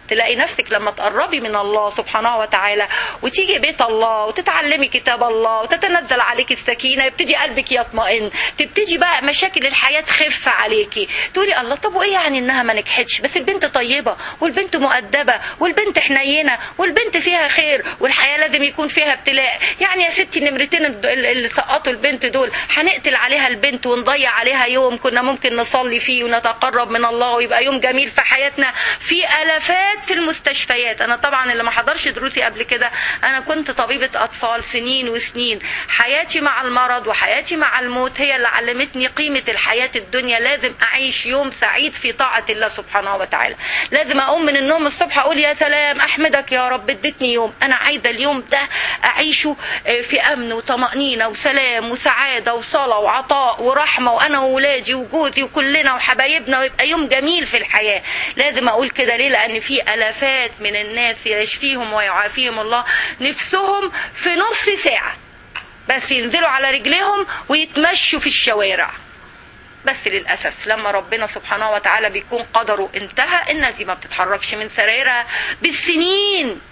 تلاقي نفسك لما تقربي من الله سبحانه وتعالى وتيجي بيت الله وتتعلمي كتاب الله وتتنزل عليك السكينه يبتدي قلبك يطمئن تبتدي بقى مشاكل الحياه تخف عليكي تقولي الله طب وايه يعني انها ما نجحتش بس البنت طيبه والبنت مؤدبه والبنت حنينه والبنت فيها خير والحياه لازم يكون فيها ابتلاء يعني يا ستي النمرتين اللي سقطوا البنت دول هنقتل عليها البنت ونضيع عليها يوم كنا ممكن نصلي فيه ونتقرب من الله ويبقى يوم جميل في حياتنا في الافات في المستشفيات انا طبعا اللي ما حضرش دروسي قبل كده انا كنت طبيبه اطفال سنين وسنين حياتي مع المرض وحياتي مع الموت هي اللي علمتني قيمه الحياه الدنيا لازم اعيش يوم سعيد في طاعه الله سبحانه وتعالى لازم اقوم من النوم الصبح اقول يا سلام احمدك يا رب اديتني يوم انا عايزه اليوم ده اعيشه في امن وطمانينه وسلام وسعاده وصلاه وعطاء ورحمه وانا واولادي وجوزي وكلنا وحبايبنا ويبقى يوم جميل في الحياه لازم اقول كده ليه لان في الافات من الناس يشفيهم ويعافيهم الله نفسهم في نص ساعه بس ينزلوا على رجليهم ويتمشوا في الشوارع بس للأسف لما ربنا سبحانه وتعالى بيكون قدره انتهى الناس دي ما بتتحركش من سرايرها بالسنين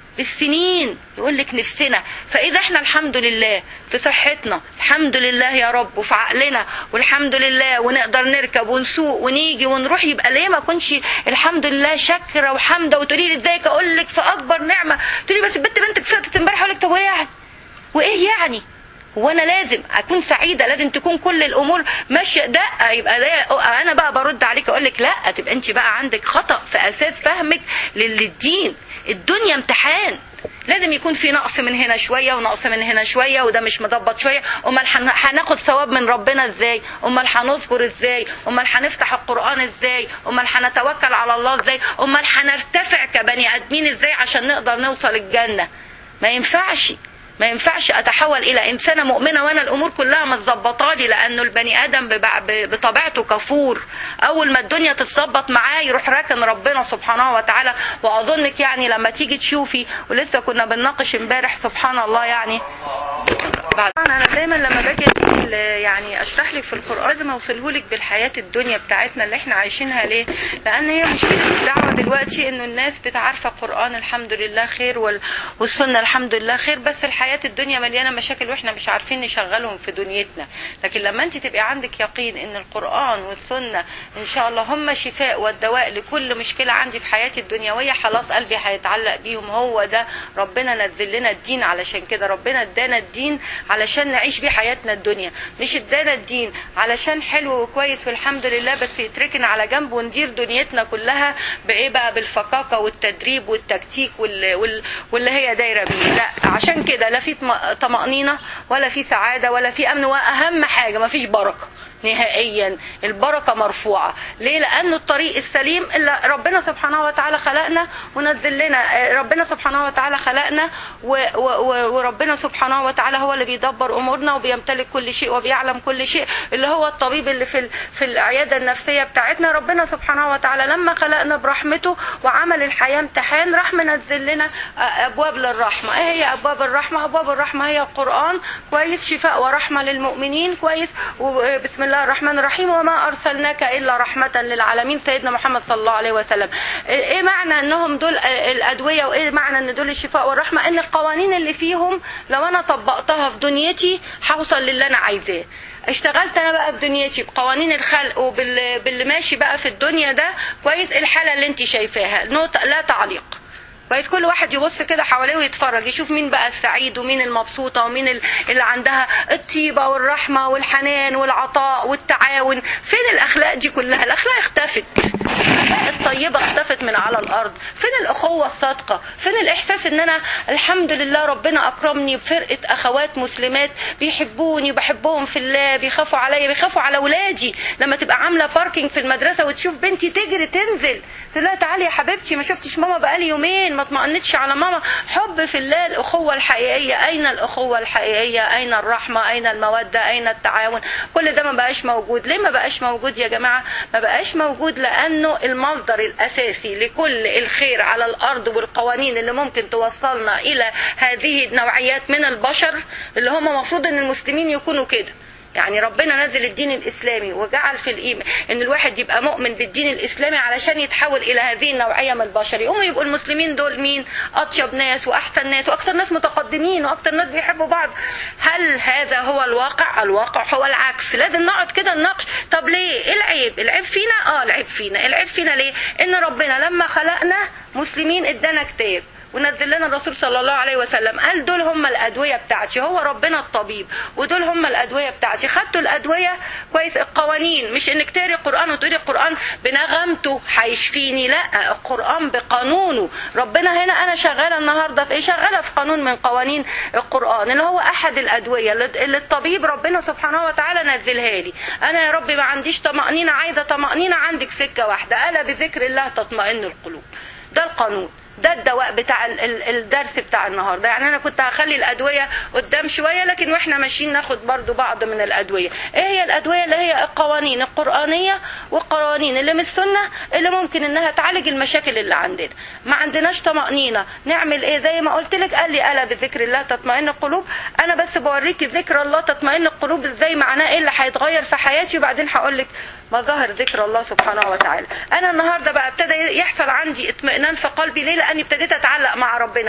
بالسنين يقول لك نفسنا فاذا احنا الحمد لله في صحتنا الحمد لله يا رب وفي عقلنا والحمد لله ونقدر نركب ونسوق ونيجي ونروح يبقى ليه ما كنش الحمد لله شاكره وحامده وتقولي لي ازيك اقول لك في اكبر نعمه تقولي بس البنت بنتك سقطت امبارح اقول لك طب وايه يعني وايه يعني هو انا لازم اكون سعيده لازم تكون كل الامور ماشيه ده يبقى ده انا بقى برد عليك اقول لك لا تبقى انت بقى عندك خطا في اساس فهمك للدين الدنيا امتحان لازم يكون في نقص من هنا شوية ونقص من هنا شوية وده مش مضبط شوية امال هناخد ثواب من ربنا ازاي امال هنصبر ازاي امال هنفتح القرآن ازاي امال هنتوكل على الله ازاي امال هنرتفع كبني ادمين ازاي عشان نقدر نوصل الجنة ما ينفعش ما ينفعش اتحول الى انسانه مؤمنه وانا الامور كلها متظبطه لي لانه البني ادم بطبيعته كفور اول ما الدنيا تتظبط معاه يروح راكن ربنا سبحانه وتعالى واظنك يعني لما تيجي تشوفي ولسه كنا بنناقش امبارح سبحان الله يعني بعد انا دايما لما باجي يعني اشرح لك في القران لازم اوصله لك بالحياه الدنيا بتاعتنا اللي احنا عايشينها ليه لان هي مشكله الدعوه دلوقتي انه الناس بتعرف القران الحمد لله خير والسنه الحمد لله خير بس الحياه الدنيا مليانه مشاكل واحنا مش عارفين نشغلهم في دنيتنا لكن لما انت تبقي عندك يقين ان القران والسنه ان شاء الله هم شفاء والدواء لكل مشكله عندي في حياتي الدنيويه خلاص قلبي هيتعلق بيهم هو ده ربنا نزل لنا الدين علشان كده ربنا ادانا الدين علشان نعيش بيه حياتنا الدنيا مش ادانا الدين علشان حلو وكويس والحمد لله بس يتركن على جنب وندير دنيتنا كلها بايه بقى بالفقاقه والتدريب والتكتيك وال... وال... واللي هي دايره بيه لا عشان كده لا في طمأنينة ولا في سعادة ولا في أمن وأهم حاجة ما فيش بركة نهائيا البركة مرفوعة ليه لأنه الطريق السليم إلا ربنا سبحانه وتعالى خلقنا ونزل لنا ربنا سبحانه وتعالى خلقنا و و وربنا سبحانه وتعالى هو اللي بيدبر أمورنا وبيمتلك كل شيء وبيعلم كل شيء اللي هو الطبيب اللي في في العيادة النفسية بتاعتنا ربنا سبحانه وتعالى لما خلقنا برحمته وعمل الحياة امتحان راح منزل لنا أبواب للرحمة إيه هي أبواب الرحمة أبواب الرحمة هي القرآن كويس شفاء ورحمة للمؤمنين كويس وبسم الله الله الرحمن الرحيم وما أرسلناك إلا رحمة للعالمين سيدنا محمد صلى الله عليه وسلم إيه معنى أنهم دول الأدوية وإيه معنى أن دول الشفاء والرحمة أن القوانين اللي فيهم لو أنا طبقتها في دنيتي هوصل للي أنا عايزاه اشتغلت انا بقى بدنيتي بقوانين الخلق وباللي ماشي بقى في الدنيا ده كويس الحاله اللي انت شايفاها نقطه لا تعليق كويس كل واحد يبص كده حواليه ويتفرج يشوف مين بقى السعيد ومين المبسوطة ومين اللي عندها الطيبة والرحمة والحنان والعطاء والتعاون فين الأخلاق دي كلها الأخلاق اختفت الأخلاق الطيبة اختفت من على الأرض فين الأخوة الصادقة فين الإحساس إن أنا الحمد لله ربنا أكرمني بفرقة أخوات مسلمات بيحبوني بحبهم في الله بيخافوا عليا بيخافوا على أولادي لما تبقى عاملة باركينج في المدرسة وتشوف بنتي تجري تنزل تقول لها تعالي يا حبيبتي ما شفتش ماما بقالي يومين ما اطمئنتش على ماما حب في الله الأخوة الحقيقية أين الأخوة الحقيقية أين الرحمة أين المودة أين التعاون كل ده ما بقاش موجود ليه ما بقاش موجود يا جماعة ما بقاش موجود لأنه المصدر الأساسي لكل الخير على الأرض والقوانين اللي ممكن توصلنا إلى هذه النوعيات من البشر اللي هم مفروض أن المسلمين يكونوا كده يعني ربنا نزل الدين الاسلامي وجعل في الايمان ان الواحد يبقى مؤمن بالدين الاسلامي علشان يتحول الى هذه النوعيه من البشر يقوموا يبقوا المسلمين دول مين اطيب ناس واحسن ناس واكثر ناس متقدمين واكثر ناس بيحبوا بعض هل هذا هو الواقع الواقع هو العكس لازم نقعد كده نناقش طب ليه ايه العيب العيب فينا اه العيب فينا العيب فينا ليه ان ربنا لما خلقنا مسلمين ادانا كتاب ونزل لنا الرسول صلى الله عليه وسلم قال دول هم الادويه بتاعتي هو ربنا الطبيب ودول هم الادويه بتاعتي خدتوا الادويه كويس القوانين مش انك تقري القران وتقولي القران بنغمته هيشفيني لا القران بقانونه ربنا هنا انا شغاله النهارده في ايه شغاله في قانون من قوانين القران اللي هو احد الادويه اللي الطبيب ربنا سبحانه وتعالى نزلها لي انا يا رب ما عنديش طمانينه عايزه طمانينه عندك سكه واحده الا بذكر الله تطمئن القلوب ده القانون ده الدواء بتاع الدرس بتاع النهارده يعني انا كنت هخلي الادويه قدام شويه لكن واحنا ماشيين ناخد برضو بعض من الادويه ايه هي الادويه اللي هي القوانين القرانيه والقوانين اللي من السنه اللي ممكن انها تعالج المشاكل اللي عندنا ما عندناش طمانينه نعمل ايه زي ما قلت لك قال لي الا بذكر الله تطمئن القلوب انا بس بوريكي ذكر الله تطمئن القلوب ازاي معناه ايه اللي هيتغير في حياتي وبعدين هقول لك مظاهر ذكر الله سبحانه وتعالى انا النهارده بقى ابتدى يحصل عندي اطمئنان في قلبي ليه لاني ابتديت اتعلق مع ربنا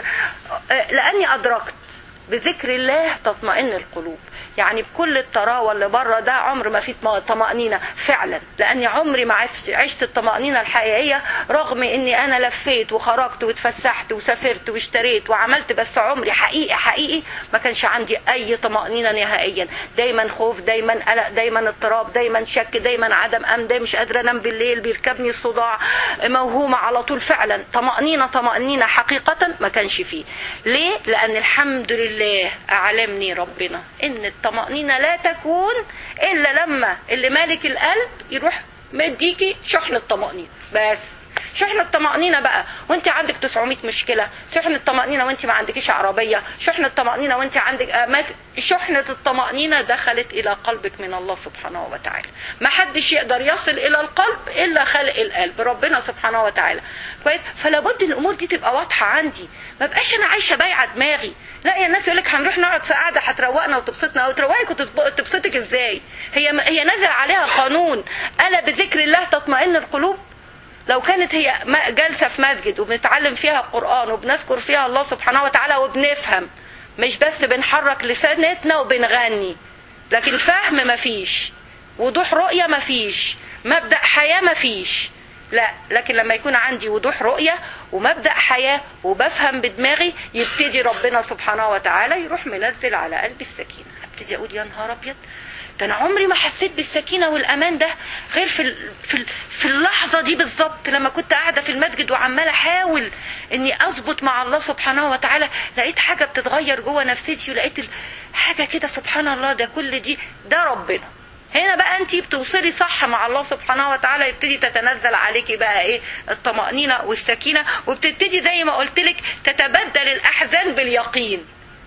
لاني ادركت بذكر الله تطمئن القلوب يعني بكل الطراوه اللي بره ده عمر ما في طمأنينة فعلا لاني عمري ما عشت الطمأنينة الحقيقية رغم اني انا لفيت وخرجت واتفسحت وسافرت واشتريت وعملت بس عمري حقيقي حقيقي ما كانش عندي اي طمأنينة نهائيا دايما خوف دايما قلق دايما اضطراب دايما شك دايما عدم امن دايما مش قادره انام بالليل بيركبني الصداع موهومه على طول فعلا طمأنينة طمأنينة حقيقة ما كانش فيه ليه لان الحمد لله اعلمني ربنا ان الطمأنينة لا تكون إلا لما اللي مالك القلب يروح مديكي شحن الطمأنينة بس شحن الطمأنينة بقى وانت عندك 900 مشكلة شحن الطمأنينة وانت ما عندكيش عربية شحن الطمأنينة وانت عندك آمات شحنة الطمأنينة دخلت إلى قلبك من الله سبحانه وتعالى ما حدش يقدر يصل إلى القلب إلا خلق القلب ربنا سبحانه وتعالى كويس فلابد الأمور دي تبقى واضحة عندي ما بقاش أنا عايشة بايعة دماغي لا يا الناس يقول لك هنروح نقعد في قعده هتروقنا وتبسطنا او تروقك وتبسطك ازاي هي هي نزل عليها قانون الا بذكر الله تطمئن القلوب لو كانت هي جالسه في مسجد وبنتعلم فيها القران وبنذكر فيها الله سبحانه وتعالى وبنفهم مش بس بنحرك لسانتنا وبنغني لكن فهم مفيش وضوح رؤيه مفيش مبدا حياه مفيش لا لكن لما يكون عندي وضوح رؤية ومبدأ حياة وبفهم بدماغي يبتدي ربنا سبحانه وتعالى يروح منزل على قلبي السكينة ابتدي أقول يا نهار أبيض ده أنا عمري ما حسيت بالسكينة والأمان ده غير في في في اللحظة دي بالظبط لما كنت قاعدة في المسجد وعمالة أحاول إني أظبط مع الله سبحانه وتعالى لقيت حاجة بتتغير جوه نفسيتي ولقيت حاجة كده سبحان الله ده كل دي ده ربنا هنا بقى انت بتوصلي صح مع الله سبحانه وتعالى يبتدي تتنزل عليكي بقى ايه الطمأنينة والسكينة وبتبتدي زي ما قلت لك تتبدل الأحزان باليقين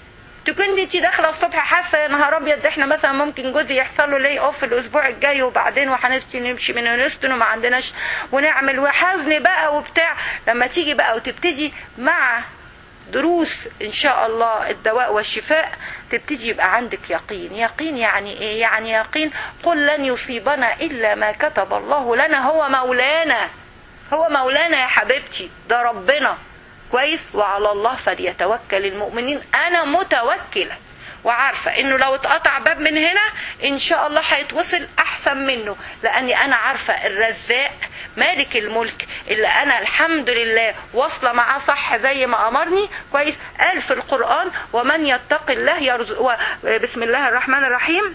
تكون انت داخله الصبح حاسه يا نهار ابيض احنا مثلا ممكن جوزي يحصل له لي اوف الاسبوع الجاي وبعدين وهنفسي نمشي من هيوستن وما عندناش ونعمل وحزن بقى وبتاع لما تيجي بقى وتبتدي مع دروس ان شاء الله الدواء والشفاء تبتدي يبقى عندك يقين يقين يعني ايه يعني يقين قل لن يصيبنا الا ما كتب الله لنا هو مولانا هو مولانا يا حبيبتي ده ربنا كويس وعلى الله فليتوكل المؤمنين انا متوكله وعارفة انه لو اتقطع باب من هنا ان شاء الله هيتوصل احسن منه لاني انا عارفة الرزاق مالك الملك اللي انا الحمد لله واصلة معاه صح زي ما امرني كويس قال في القرآن ومن يتق الله يرزق و... بسم الله الرحمن الرحيم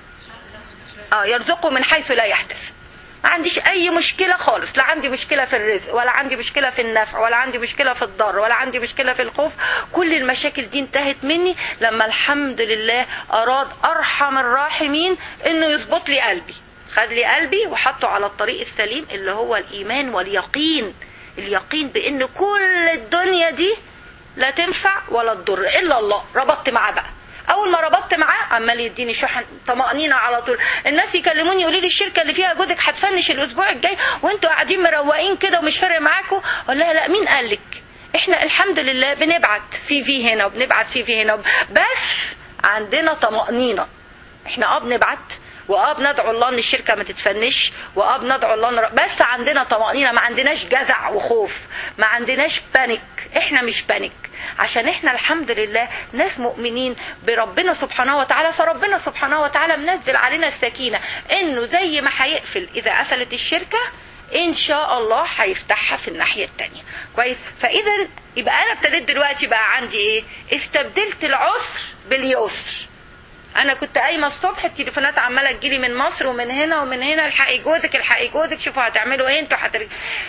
اه يرزقه من حيث لا يحتسب ما عنديش اي مشكله خالص لا عندي مشكله في الرزق ولا عندي مشكله في النفع ولا عندي مشكله في الضر ولا عندي مشكله في الخوف كل المشاكل دي انتهت مني لما الحمد لله اراد ارحم الراحمين انه يظبط لي قلبي خد لي قلبي وحطه على الطريق السليم اللي هو الايمان واليقين اليقين بان كل الدنيا دي لا تنفع ولا تضر الا الله ربطت معاه بقى اول ما ربطت معاه عمال يديني شحن طمانينه على طول الناس يكلموني يقولوا لي الشركه اللي فيها جوزك هتفنش الاسبوع الجاي وانتوا قاعدين مروقين كده ومش فارق معاكم اقول لها لا مين قال لك احنا الحمد لله بنبعت سي في هنا وبنبعت سي في هنا بس عندنا طمانينه احنا اه بنبعت واه بندعو الله ان الشركه ما تتفنش واه بندعو الله إن بس عندنا طمانينه ما عندناش جزع وخوف ما عندناش بانيك احنا مش بانيك عشان احنا الحمد لله ناس مؤمنين بربنا سبحانه وتعالى فربنا سبحانه وتعالى منزل علينا السكينه انه زي ما هيقفل اذا قفلت الشركه ان شاء الله هيفتحها في الناحيه التانية كويس فاذا يبقى انا ابتديت دلوقتي بقى عندي ايه استبدلت العسر باليسر انا كنت قايمه الصبح التليفونات عماله تجيلي من مصر ومن هنا ومن هنا الحقي جوزك الحقي جوزك شوفوا هتعملوا ايه انتوا هتر...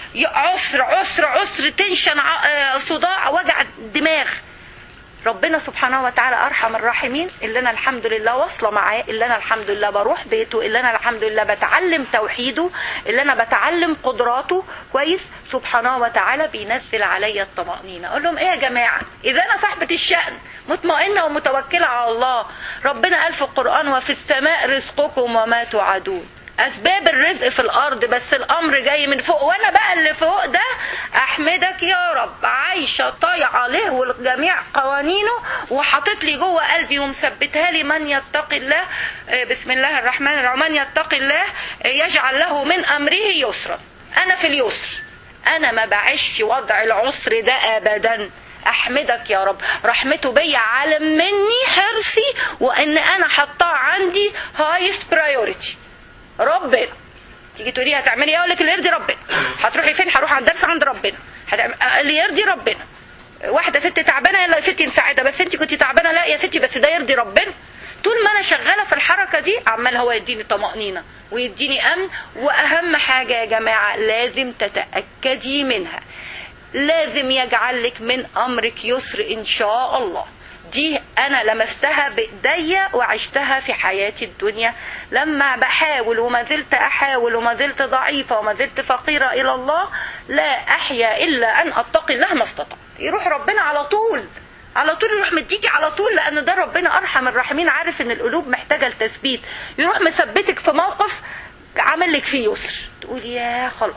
عسر عسر عسر تنشن ع... آه، صداع وجع دماغ ربنا سبحانه وتعالى ارحم الراحمين اللي انا الحمد لله واصله معاه اللي انا الحمد لله بروح بيته اللي انا الحمد لله بتعلم توحيده اللي انا بتعلم قدراته كويس سبحانه وتعالى بينزل عليا الطمانينه اقول لهم ايه يا جماعه اذا انا صاحبه الشان مطمئنه ومتوكله على الله ربنا قال في القران وفي السماء رزقكم وما توعدون اسباب الرزق في الارض بس الامر جاي من فوق وانا بقى اللي فوق ده احمدك يا رب عايشه طايعه له والجميع قوانينه وحاطط لي جوه قلبي ومثبتها لي من يتقي الله آه، بسم الله الرحمن الرحيم من يتقي الله آه، يجعل له من امره يسرا انا في اليسر انا ما بعيش وضع العسر ده ابدا احمدك يا رب رحمته بيا عالم مني حرصي وان انا حطاه عندي هايست برايورتي ربنا تيجي تقولي هتعملي ايه اقول لك اللي يرضي ربنا هتروحي فين هروح على الدرس عند ربنا هتعمل... اللي يرضي ربنا واحده ست تعبانه يلا يا ستي نساعدها بس انت كنت تعبانه لا يا ستي بس ده يرضي ربنا طول ما انا شغاله في الحركه دي عمال هو يديني طمانينه ويديني امن واهم حاجه يا جماعه لازم تتاكدي منها لازم يجعل لك من امرك يسر ان شاء الله دي انا لمستها بايديا وعشتها في حياتي الدنيا لما بحاول وما زلت احاول وما زلت ضعيفه وما زلت فقيره الى الله لا احيا الا ان اتقي الله ما استطعت يروح ربنا على طول على طول يروح مديكي على طول لان ده ربنا ارحم الراحمين عارف ان القلوب محتاجه لتثبيت يروح مثبتك في موقف عامل لك فيه يسر تقول يا خلاص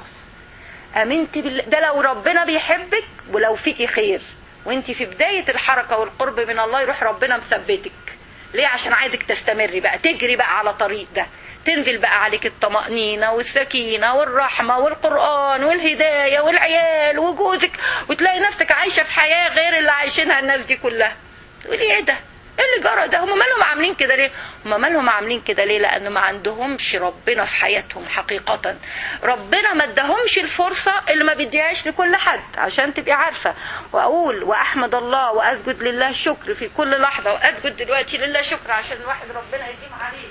امنت بالله ده لو ربنا بيحبك ولو فيكي خير وانت في بداية الحركة والقرب من الله يروح ربنا مثبتك ليه عشان عايزك تستمري بقى تجري بقى على طريق ده تنزل بقى عليك الطمأنينة والسكينة والرحمة والقرآن والهداية والعيال وجوزك وتلاقي نفسك عايشة في حياة غير اللي عايشينها الناس دي كلها تقولي ايه ده ايه اللي جرى ده هم مالهم عاملين كده ليه هم مالهم عاملين كده ليه لان ما عندهمش ربنا في حياتهم حقيقة ربنا ما ادهمش الفرصة اللي ما بيديهاش لكل حد عشان تبقي عارفة واقول واحمد الله واسجد لله شكر في كل لحظة واسجد دلوقتي لله شكر عشان الواحد ربنا يديم عليه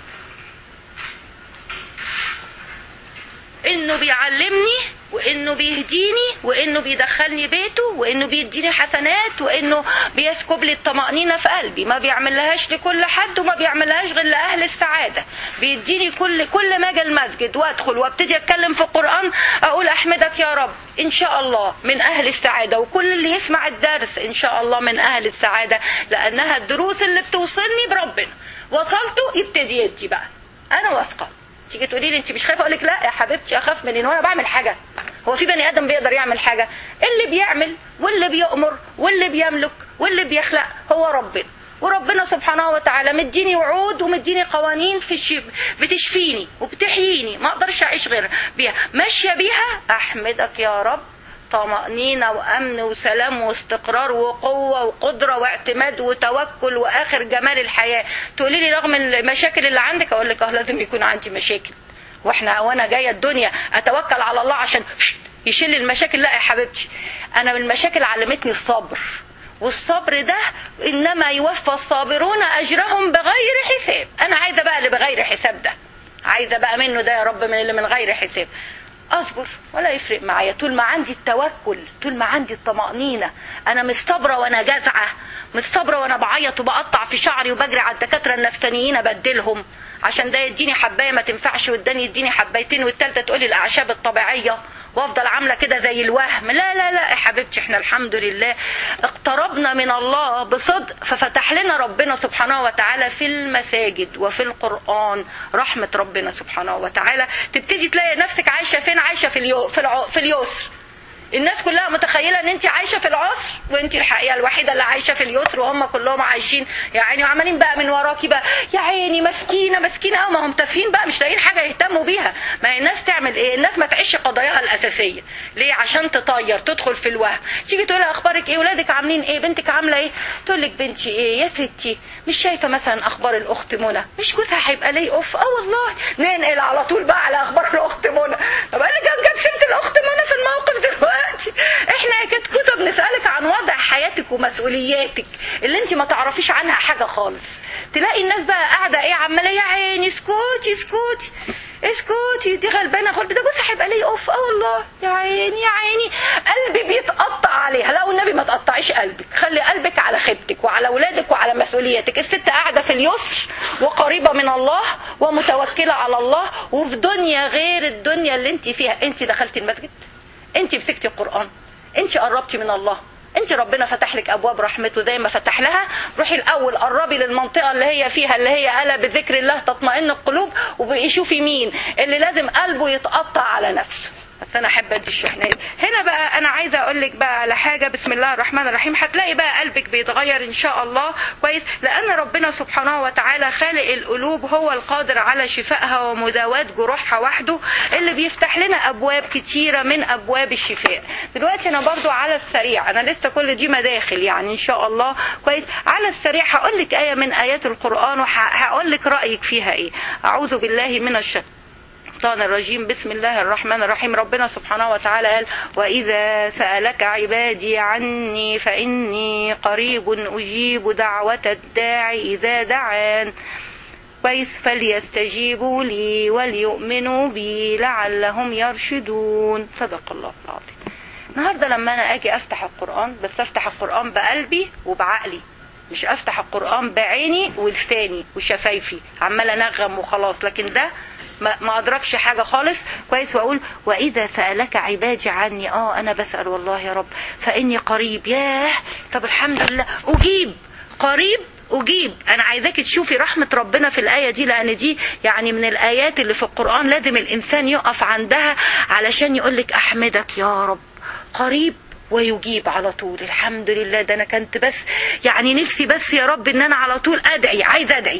انه بيعلمني وانه بيهديني وانه بيدخلني بيته وانه بيديني حسنات وانه بيسكب لي الطمأنينة في قلبي ما بيعملهاش لكل حد وما بيعملهاش غير لأهل السعادة بيديني كل كل ما اجي المسجد وادخل وابتدي اتكلم في القرآن اقول احمدك يا رب ان شاء الله من اهل السعادة وكل اللي يسمع الدرس ان شاء الله من اهل السعادة لانها الدروس اللي بتوصلني بربنا وصلته يبتدي يدي بقى انا واثقه تيجي تقولي لي انت مش خايفه اقول لك لا يا حبيبتي اخاف من ان وانا بعمل حاجه هو في بني ادم بيقدر يعمل حاجه اللي بيعمل واللي بيؤمر واللي بيملك واللي بيخلق هو ربنا وربنا سبحانه وتعالى مديني وعود ومديني قوانين في الشب بتشفيني وبتحييني ما اقدرش اعيش غير بيها ماشيه بيها احمدك يا رب طمأنينة وأمن وسلام واستقرار وقوة وقدرة واعتماد وتوكل وآخر جمال الحياة تقولي لي رغم المشاكل اللي عندك أقول لك أه لازم يكون عندي مشاكل واحنا وانا جايه الدنيا اتوكل على الله عشان يشيل المشاكل لا يا حبيبتي انا من المشاكل علمتني الصبر والصبر ده انما يوفى الصابرون اجرهم بغير حساب انا عايزه بقى اللي بغير حساب ده عايزه بقى منه ده يا رب من اللي من غير حساب اصبر ولا يفرق معايا طول ما عندي التوكل طول ما عندي الطمأنينة انا مش صابرة وانا جزعة مش صابرة وانا بعيط وبقطع في شعري وبجري على الدكاترة النفسانيين ابدلهم عشان ده يديني حباية ما تنفعش والتاني يديني حبايتين والتالتة تقولي الاعشاب الطبيعية وافضل عامله كده زي الوهم لا لا لا يا حبيبتي احنا الحمد لله اقتربنا من الله بصدق ففتح لنا ربنا سبحانه وتعالى في المساجد وفي القران رحمه ربنا سبحانه وتعالى تبتدي تلاقي نفسك عايشه فين عايشه في اليو في, العو في اليسر الناس كلها متخيله ان انت عايشه في العسر وانت الحقيقه الوحيده اللي عايشه في اليسر وهم كلهم عايشين يا عيني وعمالين بقى من وراكي بقى يا عيني مسكينه مسكينه قوي ما هم تافهين بقى مش لاقيين حاجه يهتموا بيها ما هي الناس تعمل ايه الناس ما تعيش قضاياها الاساسيه ليه عشان تطير تدخل في الوهم تيجي تقول لها اخبارك ايه ولادك عاملين ايه بنتك عامله ايه تقول لك بنتي ايه يا ستي مش شايفه مثلا اخبار الاخت منى مش جوزها هيبقى ليه اوف اه والله ننقل على طول بقى على اخبار الاخت منى طب انا جاب جاب سيره الاخت منى في الموقف دلوقتي احنا كانت كتب نسالك عن وضع حياتك ومسؤولياتك اللي انت ما تعرفيش عنها حاجه خالص تلاقي الناس بقى قاعده ايه عماله يا عيني اسكتي اسكتي اسكتي دي غلبانه غلب ده جوزها هيبقى ليه اوف اه والله يا عيني يا عيني قلبي بيتقطع عليها لا والنبي ما تقطعيش قلبك خلي قلبك على خيبتك وعلى اولادك وعلى مسؤولياتك الست قاعده في اليسر وقريبه من الله ومتوكله على الله وفي دنيا غير الدنيا اللي انت فيها انت دخلتي المسجد انت مسكتي القران انت قربتي من الله انت ربنا فتح لك ابواب رحمته زي ما فتح لها روحي الاول قربي للمنطقه اللي هي فيها اللي هي الا بذكر الله تطمئن القلوب وبقي شوفي مين اللي لازم قلبه يتقطع على نفسه بس انا احب ادي الشحنه هنا بقى انا عايزه اقول لك بقى على حاجه بسم الله الرحمن الرحيم هتلاقي بقى قلبك بيتغير ان شاء الله كويس لان ربنا سبحانه وتعالى خالق القلوب هو القادر على شفائها ومداواة جروحها وحده اللي بيفتح لنا ابواب كتيره من ابواب الشفاء دلوقتي انا برضو على السريع انا لسه كل دي مداخل يعني ان شاء الله كويس على السريع هقول لك ايه من ايات القران وهقول لك رايك فيها ايه اعوذ بالله من الشيطان الشيطان الرجيم بسم الله الرحمن الرحيم ربنا سبحانه وتعالى قال وإذا سألك عبادي عني فإني قريب أجيب دعوة الداعي إذا دعان كويس فليستجيبوا لي وليؤمنوا بي لعلهم يرشدون صدق الله العظيم النهارده لما انا اجي افتح القران بس افتح القران بقلبي وبعقلي مش افتح القران بعيني ولساني وشفايفي عمال انغم وخلاص لكن ده ما ما ادركش حاجه خالص كويس واقول واذا سالك عبادي عني اه انا بسال والله يا رب فاني قريب ياه طب الحمد لله اجيب قريب أجيب أنا عايزاك تشوفي رحمة ربنا في الآية دي لأن دي يعني من الآيات اللي في القرآن لازم الإنسان يقف عندها علشان يقولك أحمدك يا رب قريب ويجيب على طول الحمد لله ده أنا كنت بس يعني نفسي بس يا رب إن أنا على طول أدعي عايز أدعي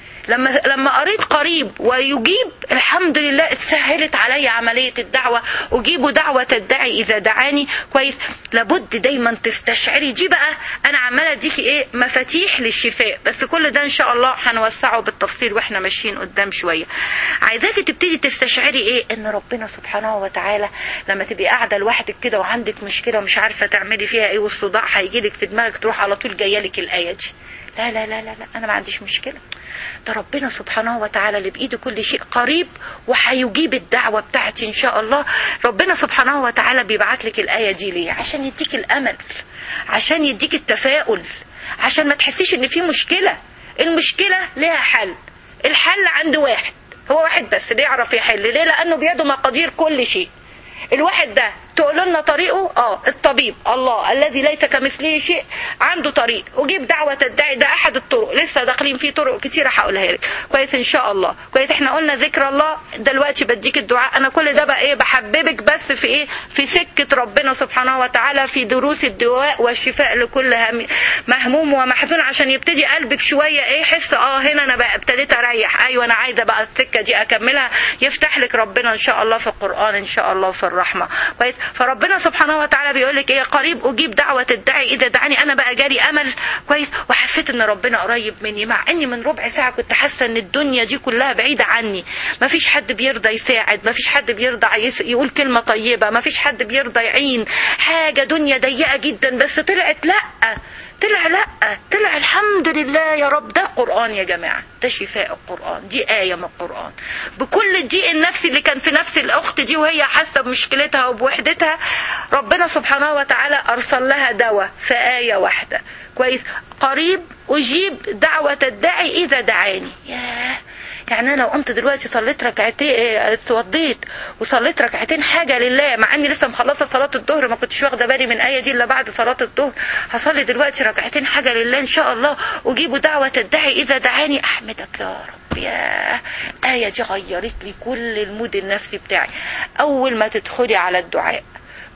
لما لما قريت قريب ويجيب الحمد لله اتسهلت علي عمليه الدعوه اجيب دعوه الداعي اذا دعاني كويس لابد دايما تستشعري دي بقى انا عماله اديكي ايه مفاتيح للشفاء بس كل ده ان شاء الله هنوسعه بالتفصيل واحنا ماشيين قدام شويه عايزاكي تبتدي تستشعري ايه ان ربنا سبحانه وتعالى لما تبقي قاعده لوحدك كده وعندك مشكله ومش عارفه تعملي فيها ايه والصداع هيجيلك في دماغك تروح على طول جايه لك الايه دي لا لا لا لا لا انا ما عنديش مشكله ده ربنا سبحانه وتعالى اللي بايده كل شيء قريب وهيجيب الدعوه بتاعتي ان شاء الله ربنا سبحانه وتعالى بيبعت لك الايه دي ليه عشان يديك الامل عشان يديك التفاؤل عشان ما تحسيش ان في مشكله المشكله ليها حل الحل عند واحد هو واحد بس اللي يعرف يحل ليه لانه بيده مقادير كل شيء الواحد ده تقولوا لنا طريقه اه الطبيب الله الذي ليس كمثله شيء عنده طريق وجيب دعوه الداعي ده احد الطرق لسه داخلين فيه طرق كتيره هقولها لك كويس ان شاء الله كويس احنا قلنا ذكر الله دلوقتي بديك الدعاء انا كل ده بقى ايه بحببك بس في ايه في سكه ربنا سبحانه وتعالى في دروس الدواء والشفاء لكل هم- مهموم ومحزون عشان يبتدي قلبك شويه ايه يحس اه هنا انا بقى ابتديت اريح ايوه انا عايزه بقى السكه دي اكملها يفتح لك ربنا ان شاء الله في القران ان شاء الله في الرحمه كويس فربنا سبحانه وتعالى بيقول لك ايه قريب اجيب دعوه الداعي اذا دعاني انا بقى جالي امل كويس وحسيت ان ربنا قريب مني مع اني من ربع ساعه كنت حاسه ان الدنيا دي كلها بعيده عني ما فيش حد بيرضى يساعد ما فيش حد بيرضى يس- يقول كلمه طيبه ما فيش حد بيرضى يعين حاجه دنيا ضيقه جدا بس طلعت لا طلع لا طلع الحمد لله يا رب ده قرآن يا جماعة ده شفاء القرآن دي آية من القرآن بكل الضيق النفسي اللي كان في نفس الأخت دي وهي حاسة بمشكلتها وبوحدتها ربنا سبحانه وتعالى أرسل لها دواء في آية واحدة كويس قريب أجيب دعوة الداعي إذا دعاني ياه يعني انا لو قمت دلوقتي صليت ركعتين اه، اتوضيت وصليت ركعتين حاجه لله مع اني لسه مخلصه صلاه الظهر ما كنتش واخده بالي من الايه دي الا بعد صلاه الظهر هصلي دلوقتي ركعتين حاجه لله ان شاء الله اجيب دعوه الداعي اذا دعاني احمدك يا رب يا آية دي غيرت لي كل المود النفسي بتاعي أول ما تدخلي على الدعاء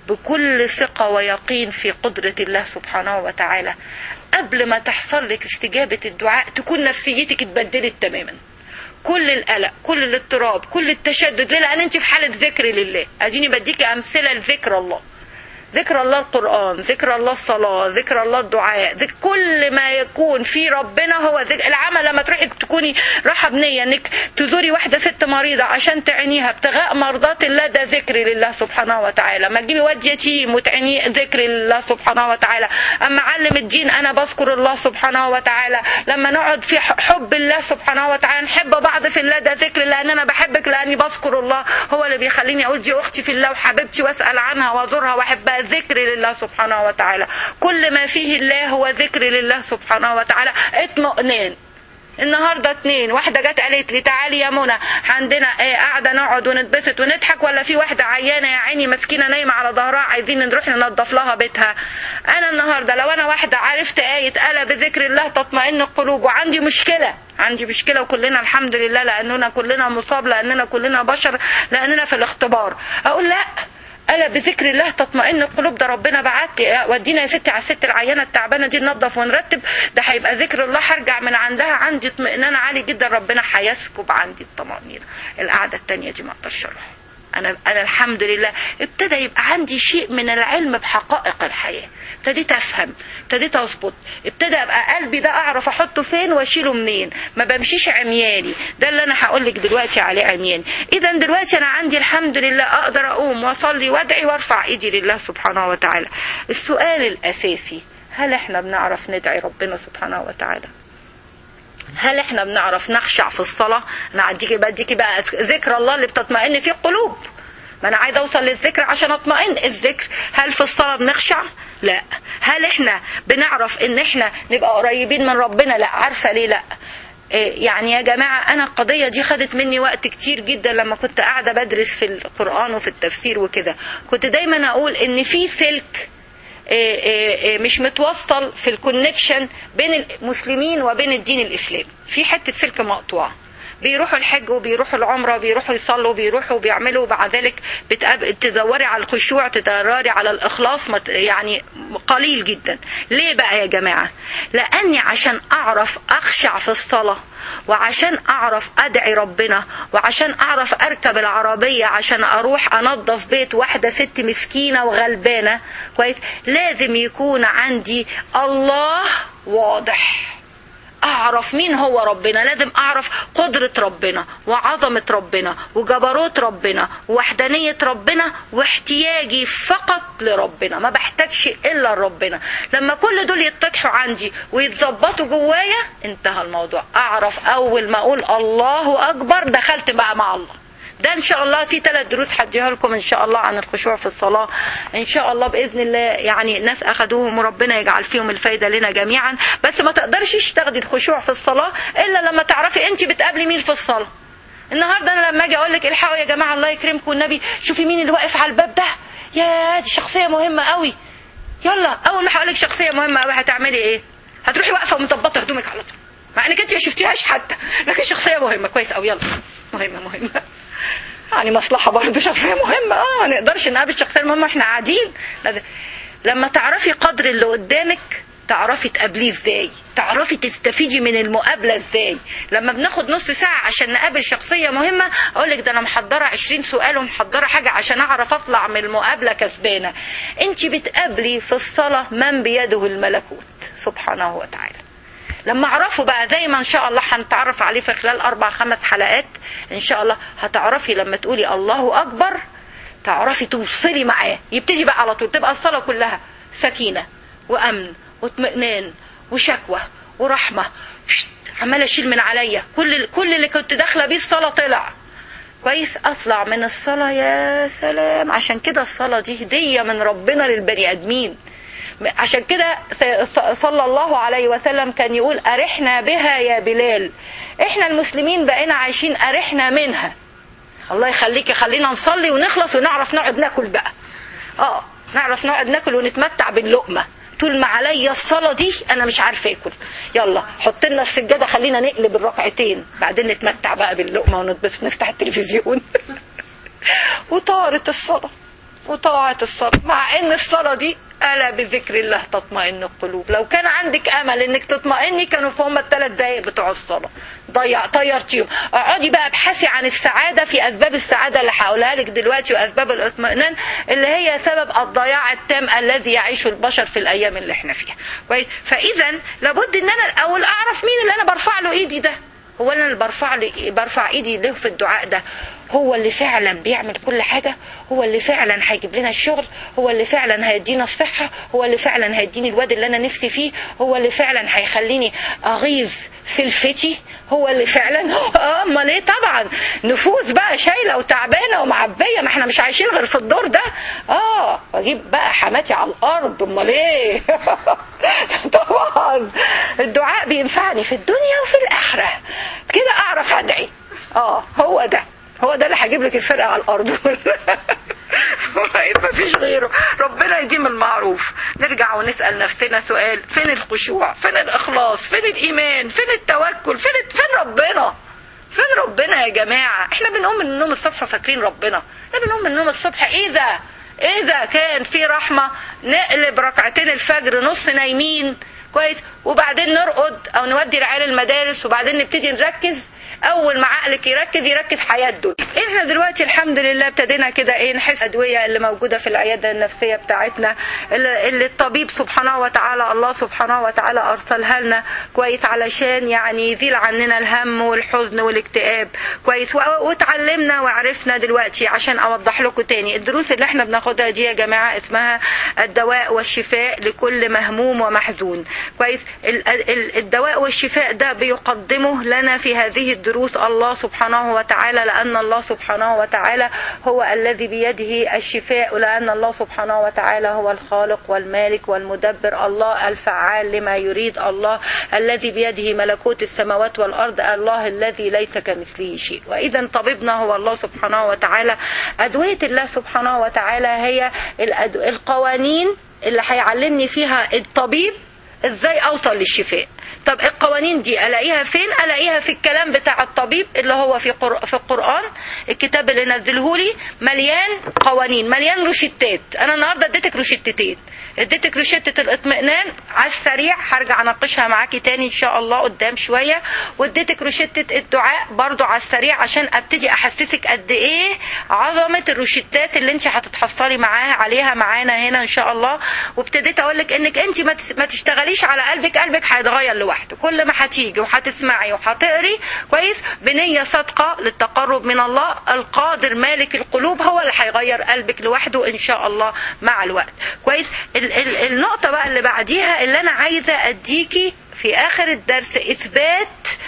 بكل ثقة ويقين في قدرة الله سبحانه وتعالى قبل ما تحصل لك استجابة الدعاء تكون نفسيتك اتبدلت تماما كل القلق كل الاضطراب كل التشدد ليه لان انت في حالة ذكر لله اديني بديكي امثلة لذكر الله ذكر الله القرآن ذكر الله الصلاة ذكر الله الدعاء ذكر كل ما يكون في ربنا هو ذكر العمل لما تروحي تكوني راحة بنية انك تزوري واحدة ست مريضة عشان تعينيها ابتغاء مرضات الله ده ذكر لله سبحانه وتعالى ما تجيبي واد يتيم وتعيني ذكر لله سبحانه وتعالى اما علم الدين انا بذكر الله سبحانه وتعالى لما نقعد في حب الله سبحانه وتعالى نحب بعض في الله ده ذكر لان انا بحبك لاني بذكر الله هو اللي بيخليني اقول دي اختي في الله وحبيبتي واسال عنها وازورها واحبها ذكر لله سبحانه وتعالى كل ما فيه الله هو ذكر لله سبحانه وتعالى اطمئنان النهارده اتنين واحده جت قالت لي تعالي يا منى عندنا ايه قاعده نقعد ونتبسط ونضحك ولا في واحده عيانه يا عيني مسكينه نايمه على ظهرها عايزين نروح ننظف لها بيتها انا النهارده لو انا واحده عرفت ايه الا بذكر الله تطمئن القلوب وعندي مشكله عندي مشكله وكلنا الحمد لله لاننا كلنا مصاب لاننا كلنا بشر لاننا في الاختبار اقول لا ألا بذكر الله تطمئن القلوب ده ربنا بعت ودينا يا ستي على الست العيانة التعبانة دي ننظف ونرتب ده هيبقى ذكر الله هرجع من عندها عندي اطمئنان عالي جدا ربنا هيسكب عندي الطمأنينة القعدة التانية دي ما اقدرش اروح انا انا الحمد لله ابتدى يبقى عندي شيء من العلم بحقائق الحياه ابتديت افهم ابتديت اظبط ابتدى ابقى قلبي ده اعرف احطه فين واشيله منين ما بمشيش عمياني ده اللي انا هقول لك دلوقتي عليه عمياني اذا دلوقتي انا عندي الحمد لله اقدر اقوم واصلي وادعي وارفع ايدي لله سبحانه وتعالى السؤال الاساسي هل احنا بنعرف ندعي ربنا سبحانه وتعالى هل احنا بنعرف نخشع في الصلاة انا اديكي بديكي بقى ذكر الله اللي بتطمئن فيه القلوب ما انا عايزه اوصل للذكر عشان اطمئن الذكر هل في الصلاه بنخشع لا هل احنا بنعرف ان احنا نبقى قريبين من ربنا لا عارفه ليه لا يعني يا جماعة أنا القضية دي خدت مني وقت كتير جدا لما كنت قاعدة بدرس في القرآن وفي التفسير وكده كنت دايما أقول إن في سلك مش متوصل في الكونكشن بين المسلمين وبين الدين الإسلامي في حتة سلك مقطوعة بيروحوا الحج وبيروحوا العمرة وبيروحوا يصلوا وبيروحوا وبيعملوا وبعد ذلك تدوري على الخشوع تدوري على الإخلاص يعني قليل جدا ليه بقى يا جماعة لأني عشان أعرف أخشع في الصلاة وعشان أعرف أدعي ربنا وعشان أعرف أركب العربية عشان أروح أنظف بيت واحدة ست مسكينة وغلبانة كويس لازم يكون عندي الله واضح اعرف مين هو ربنا لازم اعرف قدرة ربنا وعظمة ربنا وجبروت ربنا ووحدانية ربنا واحتياجي فقط لربنا ما بحتاجش الا لربنا لما كل دول يتضحوا عندي ويتظبطوا جوايا انتهى الموضوع اعرف اول ما اقول الله اكبر دخلت بقى مع الله ده ان شاء الله في ثلاث دروس هديها لكم ان شاء الله عن الخشوع في الصلاه ان شاء الله باذن الله يعني ناس اخذوهم وربنا يجعل فيهم الفايده لنا جميعا بس ما تقدرش تاخدي الخشوع في الصلاه الا لما تعرفي انت بتقابلي مين في الصلاه النهارده انا لما اجي اقول لك الحقوا يا جماعه الله يكرمكم والنبي شوفي مين اللي واقف على الباب ده يا دي شخصيه مهمه قوي يلا اول ما هقول لك شخصيه مهمه قوي هتعملي ايه هتروحي واقفه ومطبطه هدومك على طول مع انك انت ما شفتيهاش حتى لكن شخصيه مهمه كويس قوي يلا مهمه مهمه يعني مصلحه برضه شخصيه مهمه اه ما نقدرش نقابل الشخصيه المهمه واحنا قاعدين لما تعرفي قدر اللي قدامك تعرفي تقابليه ازاي تعرفي تستفيدي من المقابلة ازاي لما بناخد نص ساعة عشان نقابل شخصية مهمة اقول لك ده انا محضرة 20 سؤال ومحضرة حاجة عشان اعرف اطلع من المقابلة كسبانة انت بتقابلي في الصلاة من بيده الملكوت سبحانه وتعالى لما اعرفه بقى زي ما ان شاء الله هنتعرف عليه في خلال اربع خمس حلقات ان شاء الله هتعرفي لما تقولي الله اكبر تعرفي توصلي معاه يبتدي بقى على طول تبقى الصلاه كلها سكينه وامن واطمئنان وشكوى ورحمه عماله اشيل من عليا كل كل اللي كنت داخله بيه الصلاه طلع كويس اطلع من الصلاه يا سلام عشان كده الصلاه دي هديه من ربنا للبني ادمين عشان كده صلى الله عليه وسلم كان يقول أرحنا بها يا بلال احنا المسلمين بقينا عايشين أرحنا منها الله يخليك خلينا نصلي ونخلص ونعرف نقعد ناكل بقى اه نعرف نقعد ناكل ونتمتع باللقمة طول ما عليا الصلاة دي أنا مش عارفة آكل يلا حط لنا السجادة خلينا نقلب الركعتين بعدين نتمتع بقى باللقمة ونتبسط نفتح التلفزيون وطارت الصلاة وطاعة الصلاة مع ان الصلاة دي ألا بذكر الله تطمئن القلوب لو كان عندك أمل إنك تطمئني كانوا في هم الثلاث دقايق بتوع الصلاة ضيع طيرتيهم اقعدي بقى ابحثي عن السعادة في أسباب السعادة اللي هقولها لك دلوقتي وأسباب الاطمئنان اللي هي سبب الضياع التام الذي يعيشه البشر في الأيام اللي احنا فيها كويس فإذا لابد إن أنا الأول أعرف مين اللي أنا برفع له إيدي ده هو انا اللي برفع لي برفع ايدي له في الدعاء ده هو اللي فعلا بيعمل كل حاجه هو اللي فعلا هيجيب لنا الشغل هو اللي فعلا هيدينا الصحه هو اللي فعلا هيديني الواد اللي انا نفسي فيه هو اللي فعلا هيخليني اغيظ سلفتي هو اللي فعلا اه امال ايه طبعا نفوس بقى شايله وتعبانه ومعبيه ما احنا مش عايشين غير في الدور ده اه واجيب بقى حماتي على الارض امال ايه طبعا الدعاء بينفعني في الدنيا وفي الاخره كده اعرف ادعي اه هو ده هو ده اللي هجيب لك الفرقه على الارض ما فيش غيره ربنا يديم المعروف نرجع ونسال نفسنا سؤال فين الخشوع فين الاخلاص فين الايمان فين التوكل فين فين ربنا فين ربنا يا جماعه احنا بنقوم من النوم الصبح فاكرين ربنا احنا بنقوم من النوم الصبح اذا اذا كان في رحمه نقلب ركعتين الفجر نص نايمين كويس وبعدين نرقد او نودي العيال المدارس وبعدين نبتدي نركز اول ما عقلك يركز يركز حياه دول احنا دلوقتي الحمد لله ابتدينا كده ايه نحس الادويه اللي موجوده في العياده النفسيه بتاعتنا اللي, اللي الطبيب سبحانه وتعالى الله سبحانه وتعالى ارسلها لنا كويس علشان يعني يزيل عننا الهم والحزن والاكتئاب كويس واتعلمنا وعرفنا دلوقتي عشان اوضح لكم تاني الدروس اللي احنا بناخدها دي يا جماعه اسمها الدواء والشفاء لكل مهموم ومحزون كويس الدواء والشفاء ده بيقدمه لنا في هذه الدروس الله سبحانه وتعالى لأن الله سبحانه وتعالى هو الذي بيده الشفاء لأن الله سبحانه وتعالى هو الخالق والمالك والمدبر الله الفعال لما يريد الله الذي بيده ملكوت السماوات والأرض الله الذي ليس كمثله شيء وإذا طبيبنا هو الله سبحانه وتعالى أدوية الله سبحانه وتعالى هي القوانين اللي هيعلمني فيها الطبيب ازاي اوصل للشفاء طب القوانين دي الاقيها فين الاقيها في الكلام بتاع الطبيب اللي هو في قر... في القران الكتاب اللي نزله لي مليان قوانين مليان روشتات انا النهارده اديتك روشتتين اديتك روشتة الاطمئنان على السريع هرجع اناقشها معاكي تاني ان شاء الله قدام شوية واديتك روشتة الدعاء برضو على السريع عشان ابتدي احسسك قد ايه عظمة الروشتات اللي انت هتتحصلي معاها عليها معانا هنا ان شاء الله وابتديت اقول لك انك انت ما تشتغليش على قلبك قلبك هيتغير لوحده كل ما هتيجي وهتسمعي وهتقري كويس بنية صادقة للتقرب من الله القادر مالك القلوب هو اللي هيغير قلبك لوحده ان شاء الله مع الوقت كويس النقطة بقى اللي بعديها اللي أنا عايزة أديكي في آخر الدرس إثبات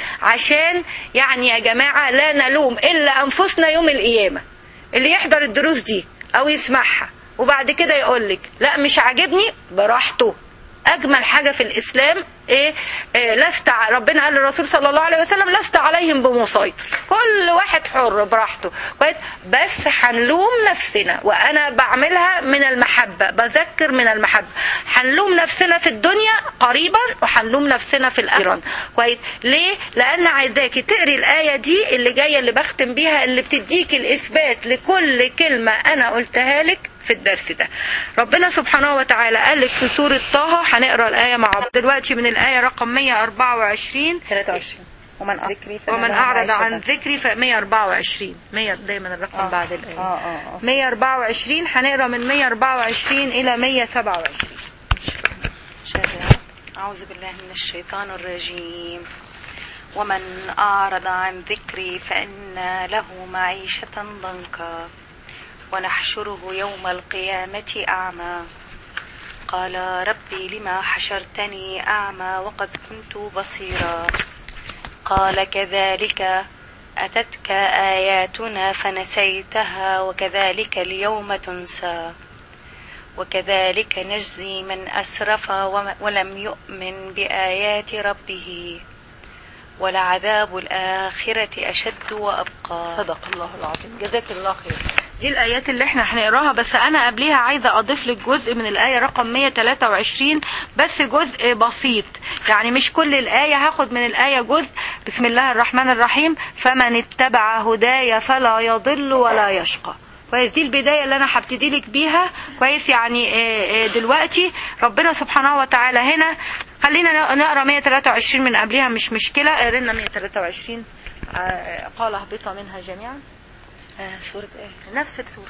عشان يعني يا جماعة لا نلوم إلا أنفسنا يوم القيامة اللي يحضر الدروس دي أو يسمعها وبعد كده يقولك لا مش عاجبني براحته أجمل حاجة في الإسلام إيه, إيه لست ربنا قال للرسول صلى الله عليه وسلم لست عليهم بمسيطر كل واحد حر براحته كويس بس هنلوم نفسنا وأنا بعملها من المحبة بذكر من المحبة هنلوم نفسنا في الدنيا قريبا وهنلوم نفسنا في الآخرة كويس ليه؟ لأن عايزاكي تقري الآية دي اللي جاية اللي بختم بيها اللي بتديكي الإثبات لكل كلمة أنا قلتها لك في الدرس ده ربنا سبحانه وتعالى قال لك في سورة طه هنقرا الآية مع بعض دلوقتي من الآية رقم 124 23 ومن ذكري ومن أعرض عن ذكري ف 124 100 دايما الرقم آه. بعد الآية آه آه آه. 124 هنقرا من 124 إلى 127 شاهدة. أعوذ بالله من الشيطان الرجيم ومن أعرض عن ذكري فإن له معيشة ضنكا ونحشره يوم القيامة أعمى قال ربي لما حشرتني أعمى وقد كنت بصيرا قال كذلك أتتك آياتنا فنسيتها وكذلك اليوم تنسى وكذلك نجزي من أسرف وم- ولم يؤمن بآيات ربه ولعذاب الآخرة أشد وأبقى صدق الله العظيم جزاك الله خير دي الآيات اللي احنا هنقراها بس أنا قبليها عايزة أضيف لك جزء من الآية رقم 123 بس جزء بسيط يعني مش كل الآية هاخد من الآية جزء بسم الله الرحمن الرحيم فمن اتبع هداي فلا يضل ولا يشقى كويس دي البدايه اللي انا هبتدي لك بيها كويس يعني آه، آه، دلوقتي ربنا سبحانه وتعالى هنا خلينا نقرا 123 من قبلها مش مشكله قرينا 123 آه، قال اهبط منها جميعا آه سورة ايه نفس السوره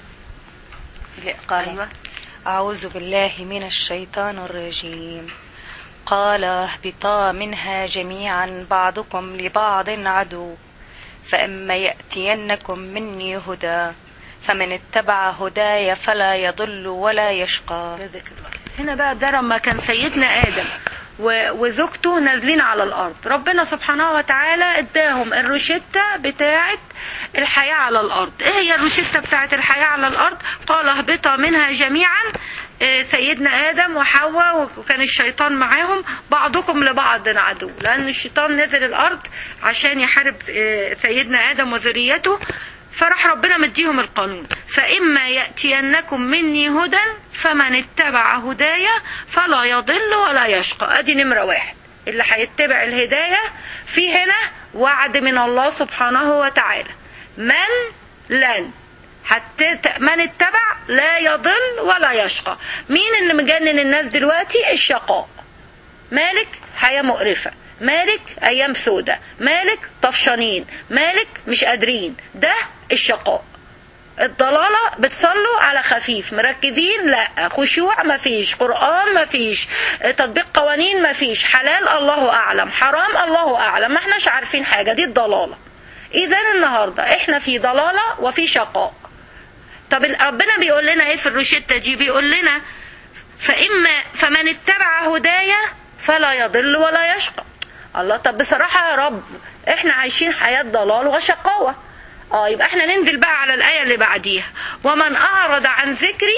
لا، قال أيوة. أعوذ بالله من الشيطان الرجيم قال اهبطا منها جميعا بعضكم لبعض عدو فإما يأتينكم مني هدى فمن اتبع هداي فلا يضل ولا يشقى هنا بقى ده لما كان سيدنا ادم و- وزوجته نازلين على الارض ربنا سبحانه وتعالى اداهم الروشته بتاعه الحياه على الارض ايه هي الروشته بتاعه الحياه على الارض قال اهبطا منها جميعا آه، سيدنا ادم وحواء وكان الشيطان معاهم بعضكم لبعض عدو لان الشيطان نزل الارض عشان يحارب آه، سيدنا ادم وذريته فراح ربنا مديهم القانون فإما يأتينكم مني هدى فمن اتبع هدايا فلا يضل ولا يشقى ادي نمرة واحد اللي هيتبع الهداية في هنا وعد من الله سبحانه وتعالى من لن حتى من اتبع لا يضل ولا يشقى مين اللي مجنن الناس دلوقتي الشقاء مالك حياة مقرفة مالك أيام سودة مالك طفشانين مالك مش قادرين ده الشقاء الضلالة بتصلوا على خفيف مركزين لا خشوع مفيش قرآن مفيش تطبيق قوانين مفيش حلال الله أعلم حرام الله أعلم ما احناش عارفين حاجة دي الضلالة إذا النهاردة احنا في ضلالة وفي شقاء طب ربنا بيقول لنا ايه في الروشتة دي بيقول لنا فإما فمن اتبع هدايا فلا يضل ولا يشقى الله طب بصراحة يا رب احنا عايشين حياة ضلال وشقاوة اه يبقى احنا ننزل بقى على الآية اللي بعديها ومن أعرض عن ذكري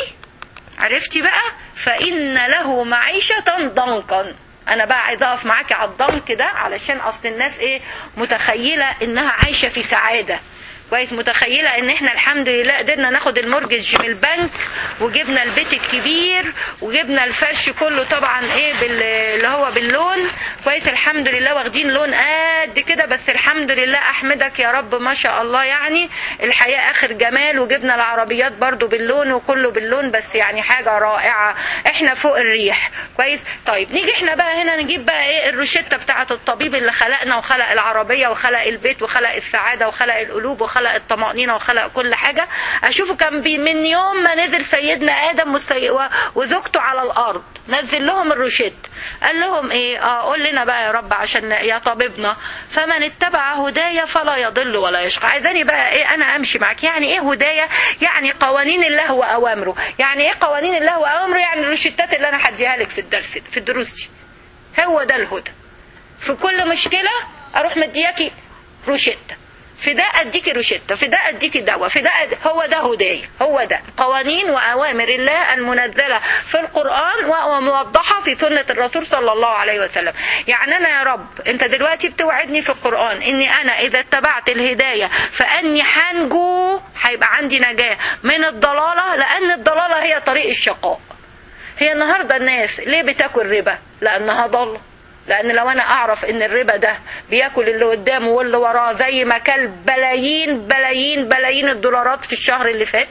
عرفتي بقى فإن له معيشة ضنكا انا بقى عايزه اقف معاكي على الضنك ده علشان اصل الناس ايه متخيله انها عايشه في سعاده كويس متخيله ان احنا الحمد لله قدرنا ناخد المورجج من البنك وجبنا البيت الكبير وجبنا الفرش كله طبعا ايه بال اللي هو باللون كويس الحمد لله واخدين لون قد كده بس الحمد لله احمدك يا رب ما شاء الله يعني الحياه اخر جمال وجبنا العربيات برضو باللون وكله باللون بس يعني حاجه رائعه احنا فوق الريح كويس طيب نيجي احنا بقى هنا نجيب بقى ايه الروشته بتاعه الطبيب اللي خلقنا وخلق العربيه وخلق البيت وخلق السعاده وخلق القلوب وخلق الطمأنينة وخلق كل حاجة أشوفه كان بي من يوم ما نزل سيدنا آدم والسي... و- وزوجته على الأرض نزل لهم الروشيت قال لهم ايه اه قول لنا بقى يا رب عشان يا طبيبنا فمن اتبع هدايا فلا يضل ولا يشقى عايزاني بقى ايه انا امشي معاك يعني ايه هدايا يعني قوانين الله واوامره يعني ايه قوانين الله واوامره يعني الروشتات اللي انا هديها لك في الدرس في الدروس دي هو ده الهدى في كل مشكلة اروح مدياكي روشتة في ده اديكي روشتة في ده اديكي دواء في ده أد... هو ده هدايا هو ده قوانين واوامر الله المنزلة في القرآن وموضحة في سنة الرسول صلى الله عليه وسلم يعني انا يا رب انت دلوقتي بتوعدني في القرآن اني انا اذا اتبعت الهداية فاني حنجو هيبقى عندي نجاة من الضلالة لان الضلالة هي طريق الشقاء هي النهاردة الناس ليه بتاكل ربا لانها ضاله لان لو انا اعرف ان الربا ده بياكل اللي قدامه واللي وراه زي ما كل بلايين بلايين بلايين الدولارات في الشهر اللي فات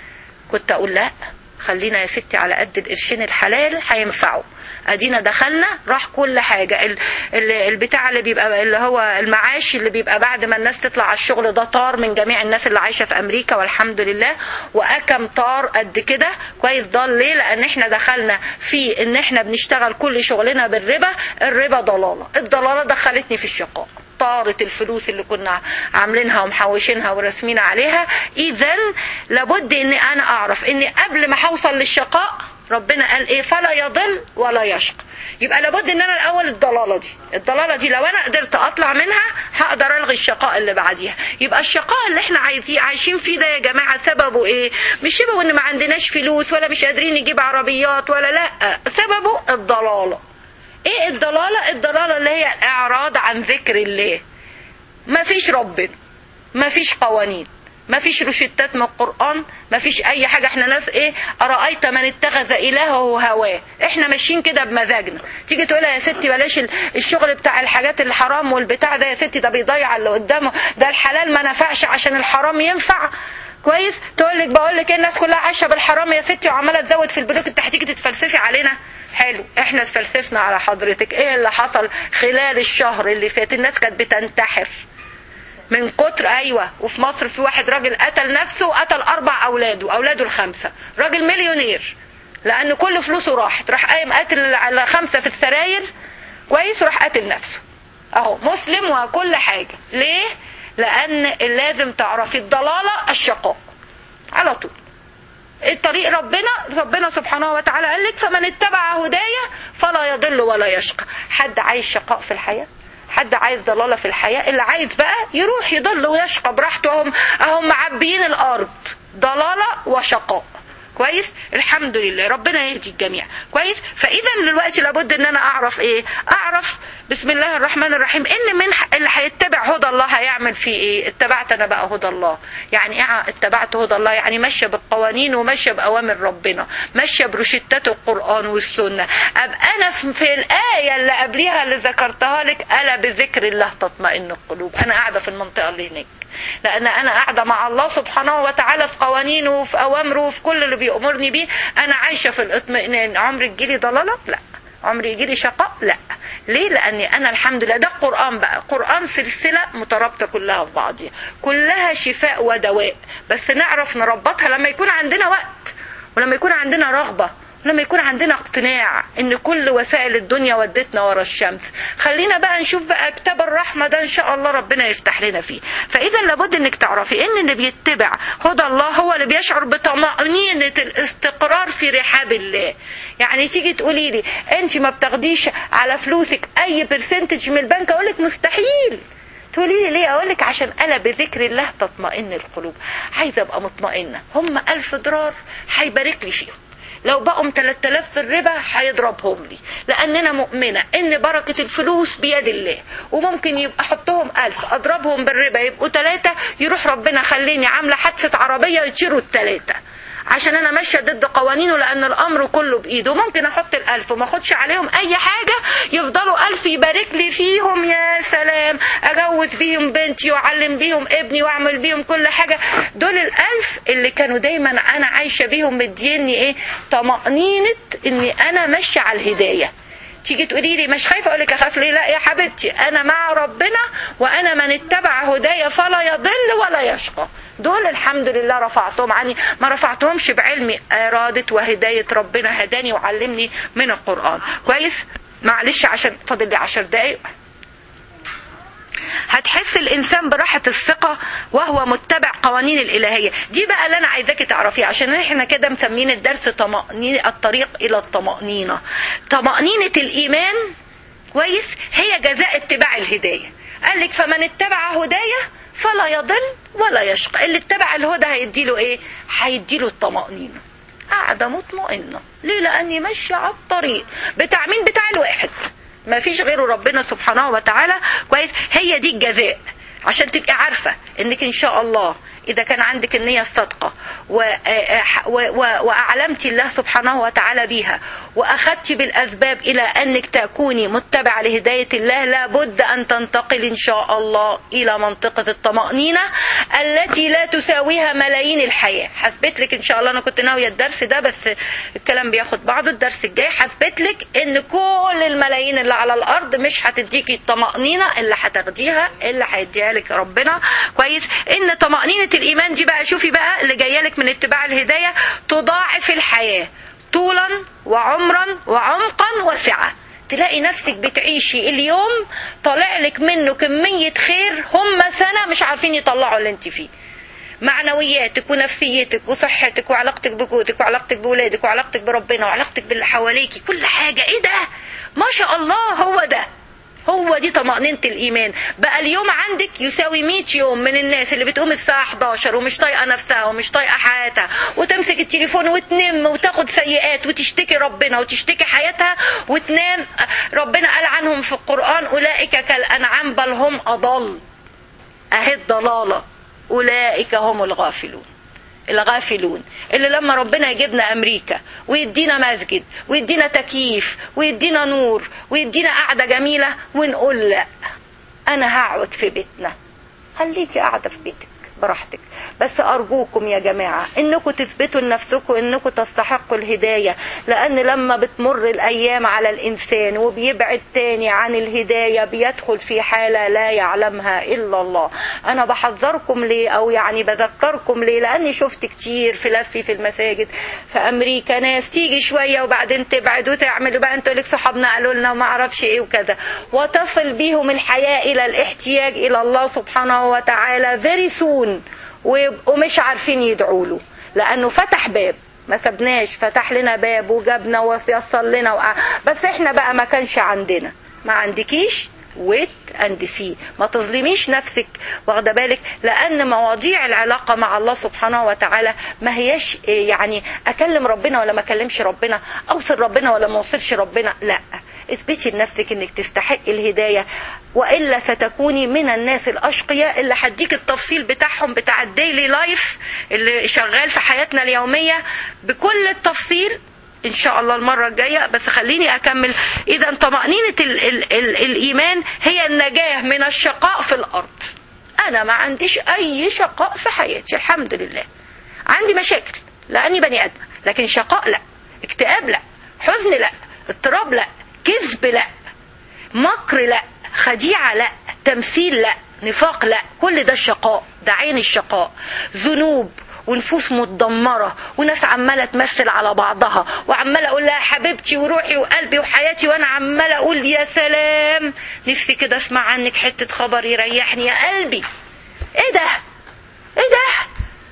كنت اقول لا خلينا يا ستي على قد القرشين الحلال هينفعوا ادينا دخلنا راح كل حاجه ال- ال- البتاع اللي بيبقى اللي هو المعاش اللي بيبقى بعد ما الناس تطلع على الشغل ده طار من جميع الناس اللي عايشه في امريكا والحمد لله واكم طار قد كده كويس ضل ليه لان احنا دخلنا في ان احنا بنشتغل كل شغلنا بالربا الربا ضلاله الضلاله دخلتني في الشقاء طارت الفلوس اللي كنا عاملينها ومحوشينها ورسمين عليها اذا لابد ان انا اعرف ان قبل ما هوصل للشقاء ربنا قال ايه فلا يضل ولا يشقى يبقى لابد ان انا الاول الضلاله دي الضلاله دي لو انا قدرت اطلع منها هقدر الغي الشقاء اللي بعديها يبقى الشقاء اللي احنا عايزين عايشين فيه ده يا جماعه سببه ايه مش سببه ان ما عندناش فلوس ولا مش قادرين نجيب عربيات ولا لا سببه الضلاله ايه الضلاله الضلاله اللي هي الاعراض عن ذكر الله ما فيش ربنا ما فيش قوانين ما فيش روشتات من القرآن ما فيش أي حاجة احنا ناس ايه أرأيت من اتخذ إلهه هواه احنا ماشيين كده بمزاجنا تيجي تقولها يا ستي بلاش ال- الشغل بتاع الحاجات الحرام والبتاع ده يا ستي ده بيضيع اللي قدامه ده الحلال ما نفعش عشان الحرام ينفع كويس تقول لك بقول لك الناس كلها عايشه بالحرام يا ستي وعماله تزود في البنوك انت هتيجي تتفلسفي علينا حلو احنا اتفلسفنا على حضرتك ايه اللي حصل خلال الشهر اللي فات الناس كانت بتنتحر من كتر ايوه وفي مصر في واحد راجل قتل نفسه وقتل اربع اولاده اولاده الخمسه راجل مليونير لان كل فلوسه راحت راح قايم قاتل على خمسه في السراير كويس وراح قاتل نفسه اهو مسلم وكل حاجه ليه لان لازم تعرفي الضلاله الشقاء على طول الطريق ربنا ربنا سبحانه وتعالى قال لك فمن اتبع هدايا فلا يضل ولا يشقى حد عايز شقاء في الحياه حد عايز ضلاله في الحياه اللي عايز بقى يروح يضل ويشقى براحته هم هم معبيين الارض ضلاله وشقاء كويس الحمد لله ربنا يهدي الجميع كويس فاذا دلوقتي لابد ان انا اعرف ايه اعرف بسم الله الرحمن الرحيم ان من اللي هيتبع هدى الله هيعمل فيه ايه اتبعت انا بقى هدى الله يعني ايه اتبعت هدى الله يعني ماشيه بالقوانين وماشيه باوامر ربنا ماشيه بروشتات القران والسنه ابقى انا في الايه اللي قبليها اللي ذكرتها لك الا بذكر الله تطمئن القلوب انا قاعده في المنطقه اللي هناك لان انا قاعده مع الله سبحانه وتعالى في قوانينه وفي اوامره وفي كل اللي بيامرني بيه انا عايشه في الاطمئنان عمري تجيلي ضلاله لا عمري يجيلي شقاء لا ليه لاني انا الحمد لله ده القران بقى قران سلسله مترابطه كلها في بعضها كلها شفاء ودواء بس نعرف نربطها لما يكون عندنا وقت ولما يكون عندنا رغبه لما يكون عندنا اقتناع ان كل وسائل الدنيا ودتنا ورا الشمس خلينا بقى نشوف بقى كتاب الرحمة ده ان شاء الله ربنا يفتح لنا فيه فاذا لابد انك تعرفي ان اللي بيتبع هدى الله هو اللي بيشعر بطمأنينة الاستقرار في رحاب الله يعني تيجي تقولي لي انت ما بتاخديش على فلوسك اي برسنتج من البنك اقول لك مستحيل تقولي لي ليه اقول لك عشان انا بذكر الله تطمئن القلوب عايزه ابقى مطمئنه هم ألف دولار هيبارك لي فيهم لو بقوا 3000 في الربا هيضربهم لي لان انا مؤمنه ان بركه الفلوس بيد الله وممكن يبقى احطهم ألف اضربهم بالربا يبقوا ثلاثه يروح ربنا خليني عامله حادثه عربيه يطيروا الثلاثه عشان انا ماشيه ضد قوانينه لان الامر كله بايده ممكن احط الالف وما اخدش عليهم اي حاجه يفضلوا الف يبارك لي فيهم يا سلام اجوز بيهم بنتي واعلم بيهم ابني واعمل بيهم كل حاجه دول الالف اللي كانوا دايما انا عايشه بيهم مديني ايه طمانينه اني انا ماشيه على الهدايه تيجي تقولي لي مش خايفه اقول لك اخاف ليه لا يا حبيبتي انا مع ربنا وانا من اتبع هدايا فلا يضل ولا يشقى دول الحمد لله رفعتهم عني ما رفعتهمش بعلمي إرادة وهداية ربنا هداني وعلمني من القرآن كويس معلش عشان فاضل لي عشر دقايق هتحس الانسان براحه الثقه وهو متبع قوانين الالهيه دي بقى اللي انا عايزاكي تعرفيها عشان احنا كده مسمين الدرس طمأنينة الطريق الى الطمأنينة طمأنينة الايمان كويس هي جزاء اتباع الهدايه قال لك فمن اتبع هدايا فلا يضل ولا يشقى اللي اتبع الهدى هيديله ايه هيديله الطمأنينة قاعدة مطمئنة ليه لاني ماشية على الطريق بتاع مين بتاع الواحد ما فيش غيره ربنا سبحانه وتعالى كويس هي دي الجزاء عشان تبقي عارفة انك ان شاء الله إذا كان عندك النية الصادقة وأعلمت الله سبحانه وتعالى بها وأخذت بالأسباب إلى أنك تكوني متبعة لهداية الله لابد أن تنتقل إن شاء الله إلى منطقة الطمأنينة التي لا تساويها ملايين الحياة حسبت لك إن شاء الله أنا كنت ناوية الدرس ده بس الكلام بياخد بعضه الدرس الجاي حسبت لك إن كل الملايين اللي على الأرض مش هتديكي الطمأنينة اللي هتاخديها اللي هيديها لك ربنا كويس إن طمأنينة الايمان دي بقى شوفي بقى اللي جايه لك من اتباع الهدايه تضاعف الحياه طولا وعمرا وعمقا وسعه تلاقي نفسك بتعيشي اليوم طالع لك منه كميه خير هم سنه مش عارفين يطلعوا اللي انت فيه معنوياتك ونفسيتك وصحتك وعلاقتك بجوزك وعلاقتك بولادك وعلاقتك بربنا وعلاقتك باللي حواليكي كل حاجه ايه ده ما شاء الله هو ده هو دي طمأنينة الإيمان بقى اليوم عندك يساوي 100 يوم من الناس اللي بتقوم الساعة 11 ومش طايقة نفسها ومش طايقة حياتها وتمسك التليفون وتنم وتاخد سيئات وتشتكي ربنا وتشتكي حياتها وتنام ربنا قال عنهم في القرآن أولئك كالأنعام بل هم أضل أهي الضلالة أولئك هم الغافلون الغافلون اللي لما ربنا يجيبنا امريكا ويدينا مسجد ويدينا تكييف ويدينا نور ويدينا قعده جميله ونقول لا انا هقعد في بيتنا خليكي قاعده في بيتك براحتك بس ارجوكم يا جماعه انكم تثبتوا لنفسكم انكم تستحقوا الهدايه لان لما بتمر الايام على الانسان وبيبعد تاني عن الهدايه بيدخل في حاله لا يعلمها الا الله انا بحذركم ليه او يعني بذكركم ليه لاني شفت كتير في لفي في المساجد في امريكا ناس تيجي شويه وبعدين تبعد وتعمل بقى انتوا لك صحابنا قالوا لنا وما اعرفش ايه وكذا وتصل بيهم الحياه الى الاحتياج الى الله سبحانه وتعالى فيري سون ويبقوا مش عارفين يدعوا له لانه فتح باب ما سبناش فتح لنا باب وجابنا ويسر لنا وقع. بس احنا بقى ما كانش عندنا ما عندكيش ويت اند سي ما تظلميش نفسك واخده بالك لان مواضيع العلاقه مع الله سبحانه وتعالى ما هياش يعني اكلم ربنا ولا ما اكلمش ربنا اوصل ربنا ولا ما اوصلش ربنا لا اثبتي لنفسك انك تستحق الهدايه والا ستكوني من الناس الاشقياء اللي هديك التفصيل بتاعهم بتاع الديلي لايف اللي شغال في حياتنا اليوميه بكل التفصيل ان شاء الله المره الجايه بس خليني اكمل اذا طمانينه ال ال ال الايمان هي النجاه من الشقاء في الارض انا ما عنديش اي شقاء في حياتي الحمد لله عندي مشاكل لاني بني ادم لكن شقاء لا اكتئاب لا حزن لا اضطراب لا كذب لا مكر لا خديعه لا تمثيل لا نفاق لا كل ده الشقاء ده عين الشقاء ذنوب ونفوس متدمرة وناس عمالة تمثل على بعضها وعمالة أقول لها حبيبتي وروحي وقلبي وحياتي وأنا عمالة أقول يا سلام نفسي كده أسمع عنك حتة خبر يريحني يا قلبي إيه ده؟ إيه ده؟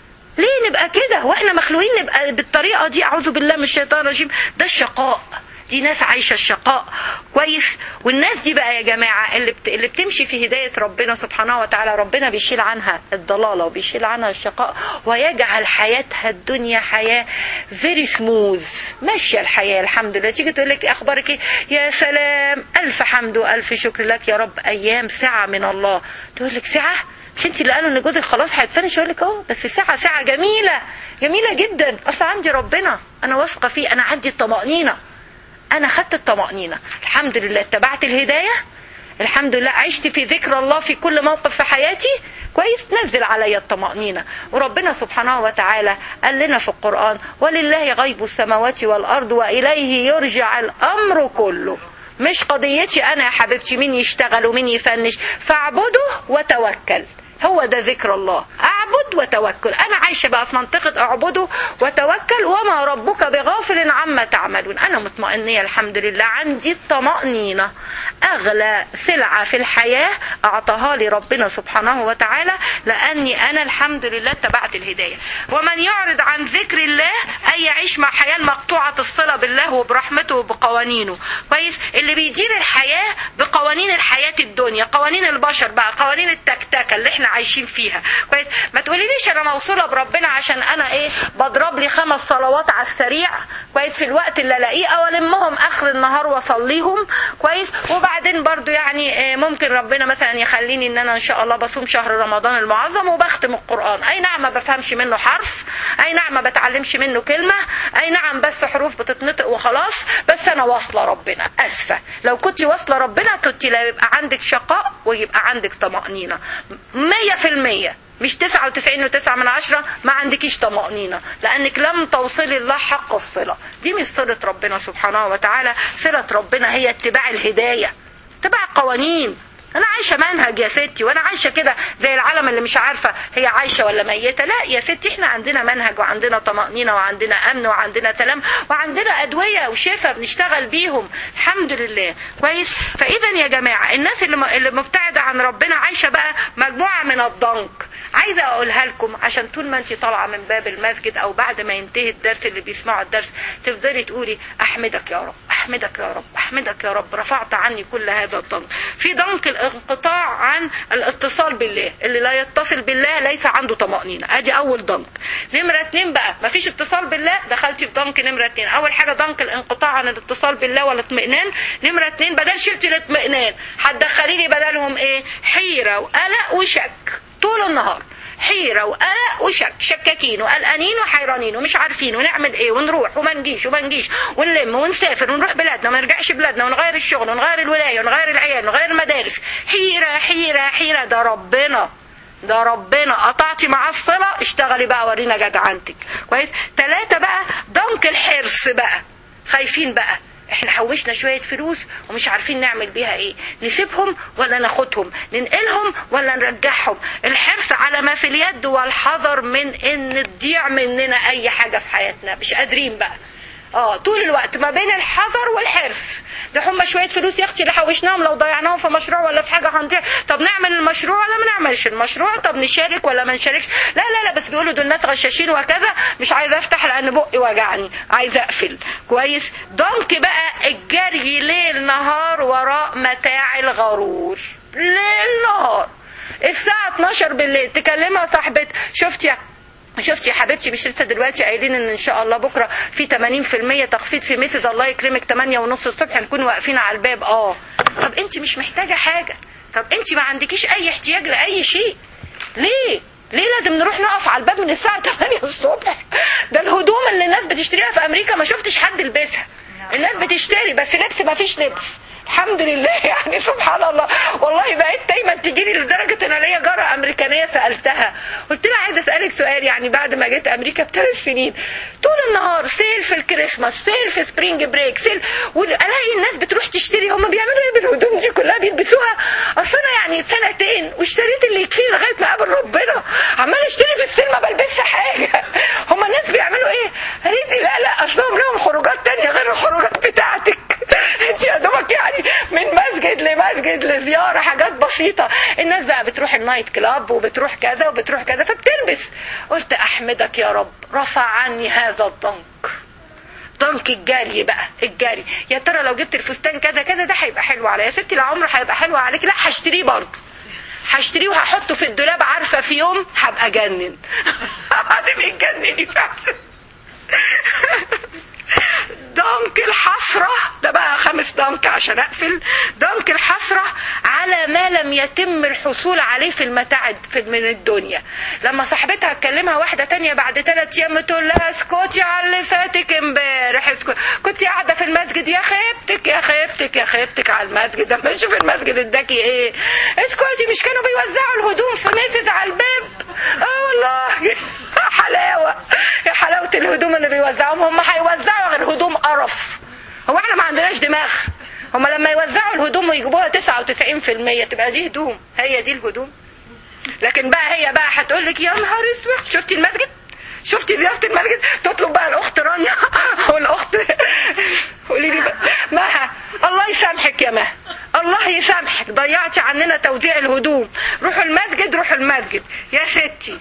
ليه نبقى كده واحنا مخلوقين نبقى بالطريقة دي أعوذ بالله من الشيطان الرجيم ده الشقاء دي ناس عايشه الشقاء كويس والناس دي بقى يا جماعه اللي بت... اللي بتمشي في هدايه ربنا سبحانه وتعالى ربنا بيشيل عنها الضلاله وبيشيل عنها الشقاء ويجعل حياتها الدنيا حياه فيري سموث ماشيه الحياه الحمد لله تيجي تقول لك اخبارك ايه يا سلام الف حمد والف شكر لك يا رب ايام ساعه من الله تقول لك ساعه مش انت اللي قالوا ان جوزك خلاص هيتفنش يقول لك اه بس ساعه ساعه جميله جميله جدا اصل عندي ربنا انا واثقه فيه انا عندي الطمانينه انا خدت الطمأنينة الحمد لله اتبعت الهداية الحمد لله عشت في ذكر الله في كل موقف في حياتي كويس نزل علي الطمأنينة وربنا سبحانه وتعالى قال لنا في القرآن ولله غيب السماوات والأرض وإليه يرجع الأمر كله مش قضيتي أنا يا حبيبتي مين يشتغل ومين يفنش فاعبده وتوكل هو ده ذكر الله اعبد وتوكل انا عايشه بقى في منطقه اعبده وتوكل وما ربك بغافل عما تعملون انا مطمئنيه الحمد لله عندي الطمانينه اغلى سلعه في الحياه اعطاها لي ربنا سبحانه وتعالى لاني انا الحمد لله اتبعت الهدايه ومن يعرض عن ذكر الله اي يعيش مع حياه مقطوعه الصله بالله وبرحمته وبقوانينه كويس اللي بيدير الحياه بقوانين الحياه الدنيا قوانين البشر بقى قوانين التكتكه اللي احنا عايشين فيها كويس ما تقوليليش انا موصوله بربنا عشان انا ايه بضرب لي خمس صلوات على السريع كويس في الوقت اللي الاقيه او المهم اخر النهار واصليهم كويس وبعدين برضو يعني إيه ممكن ربنا مثلا يخليني ان انا ان شاء الله بصوم شهر رمضان المعظم وبختم القران اي نعم ما بفهمش منه حرف اي نعم ما بتعلمش منه كلمه اي نعم بس حروف بتتنطق وخلاص بس انا واصله ربنا اسفه لو كنت واصله ربنا كنت لا يبقى عندك شقاء ويبقى عندك طمانينه مية في المية مش تسعة وتسعين وتسعة من عشرة ما عندكيش طمأنينة لأنك لم توصلي الله حق الصلة دي مش صلة ربنا سبحانه وتعالى صلة ربنا هي اتباع الهداية اتباع قوانين انا عايشه منهج يا ستي وانا عايشه كده زي العالم اللي مش عارفه هي عايشه ولا ميته لا يا ستي احنا عندنا منهج وعندنا طمانينه وعندنا امن وعندنا سلام وعندنا ادويه وشفاء بنشتغل بيهم الحمد لله كويس فاذا يا جماعه الناس اللي اللي مبتعده عن ربنا عايشه بقى مجموعه من الضنك عايزه اقولها لكم عشان طول ما انت طالعه من باب المسجد او بعد ما ينتهي الدرس اللي بيسمعوا الدرس تفضلي تقولي احمدك يا رب احمدك يا رب احمدك يا رب رفعت عني كل هذا الضنك في ضنك الانقطاع عن الاتصال بالله اللي لا يتصل بالله ليس عنده طمأنينة ادي اول ضنك نمرة اتنين بقى مفيش اتصال بالله دخلتي في ضنك نمرة اتنين اول حاجة ضنك الانقطاع عن الاتصال بالله والاطمئنان نمرة اتنين بدل شلتي الاطمئنان هتدخلي لي بدلهم ايه حيرة وقلق وشك طول النهار حيرة وقلق وشك شكاكين وقلقانين وحيرانين ومش عارفين ونعمل ايه ونروح وما نجيش وما نجيش ونلم ونسافر ونروح بلادنا وما نرجعش بلادنا ونغير الشغل ونغير الولاية ونغير العيال ونغير المدارس حيرة حيرة حيرة ده ربنا ده ربنا قطعتي معاه الصله اشتغلي بقى ورينا جدعنتك كويس ثلاثه بقى ضنك الحرص بقى خايفين بقى احنا حوشنا شوية فلوس ومش عارفين نعمل بيها ايه نسيبهم ولا ناخدهم ننقلهم ولا نرجعهم الحرص على ما في اليد والحذر من ان تضيع مننا اي حاجة في حياتنا مش قادرين بقى اه طول الوقت ما بين الحذر والحرص ده هم شويه فلوس يا اختي اللي حوشناهم لو ضيعناهم في مشروع ولا في حاجه هنضيع طب نعمل المشروع ولا ما نعملش المشروع طب نشارك ولا ما نشاركش لا لا لا بس بيقولوا دول ناس غشاشين وكذا مش عايزه افتح لان بقي وجعني عايزه اقفل كويس ضنك بقى الجري ليل نهار وراء متاع الغرور ليل نهار الساعة 12 بالليل تكلمها صاحبة شفتي شفتي يا حبيبتي مش لسه دلوقتي قايلين ان ان شاء الله بكره في 80% تخفيض في ميسز الله يكرمك 8 ونص الصبح نكون واقفين على الباب اه طب انت مش محتاجه حاجه طب انت ما عندكيش اي احتياج لاي شيء ليه ليه لازم نروح نقف على الباب من الساعة 8 الصبح ده الهدوم اللي الناس بتشتريها في امريكا ما شفتش حد لبسها الناس بتشتري بس لبس ما فيش لبس الحمد لله يعني سبحان الله والله بقيت دايما تجي لي لدرجه ان ليا جاره امريكانيه سالتها قلت لها عايزه اسالك سؤال يعني بعد ما جيت امريكا بثلاث سنين طول النهار سيل في الكريسماس سيل في سبرينج بريك سيل والاقي الناس بتروح تشتري هم بيعملوا ايه بالهدوم دي كلها بيلبسوها اصل انا يعني سنتين واشتريت اللي يكفيني لغايه ما اقابل ربنا عمال اشتري في السيل ما بلبسش حاجه هم الناس بيعملوا ايه؟ قالت لي لا لا اصلهم لهم خروجات تانية غير الخروجات بتاعتك انت يا دوبك يعني من مسجد لمسجد لزيارة حاجات بسيطة الناس بقى بتروح النايت كلاب وبتروح كذا وبتروح كذا فبتلبس قلت احمدك يا رب رفع عني هذا الضنك ضنك الجري بقى الجري يا ترى لو جبت الفستان كذا كذا ده هيبقى حلو عليا يا ستي لا عمره هيبقى حلو عليك لا هشتريه برضه هشتريه وهحطه في الدولاب عارفه في يوم هبقى جنن هتبقي تجنني فعلا ضنك الحسرة ده بقى خامس ضنك عشان اقفل ضنك الحسرة على ما لم يتم الحصول عليه في المتاع في من الدنيا لما صاحبتها تكلمها واحدة تانية بعد ثلاث ايام تقول لها اسكتي على اللي فاتك امبارح اسكت كنت قاعدة في المسجد يا خيبتك يا خيبتك يا خيبتك على المسجد اما نشوف المسجد اداكي ايه اسكتي مش كانوا بيوزعوا الهدوم في ميزز على الباب اه والله حلاوة يا حلاوة الهدوم اللي بيوزعوهم هم هيوزعوا غير هدوم قرف هو احنا ما عندناش دماغ هم لما يوزعوا الهدوم ويجيبوها 99% تبقى دي هدوم هي دي الهدوم لكن بقى هي بقى هتقول لك يا نهار اسود شفتي المسجد شفتي زيارة المسجد تطلب بقى الأخت رانيا والأخت قولي لي بقى مها الله يسامحك يا مها الله يسامحك ضيعتي عننا توزيع الهدوم روحوا المسجد روحوا المسجد يا ستي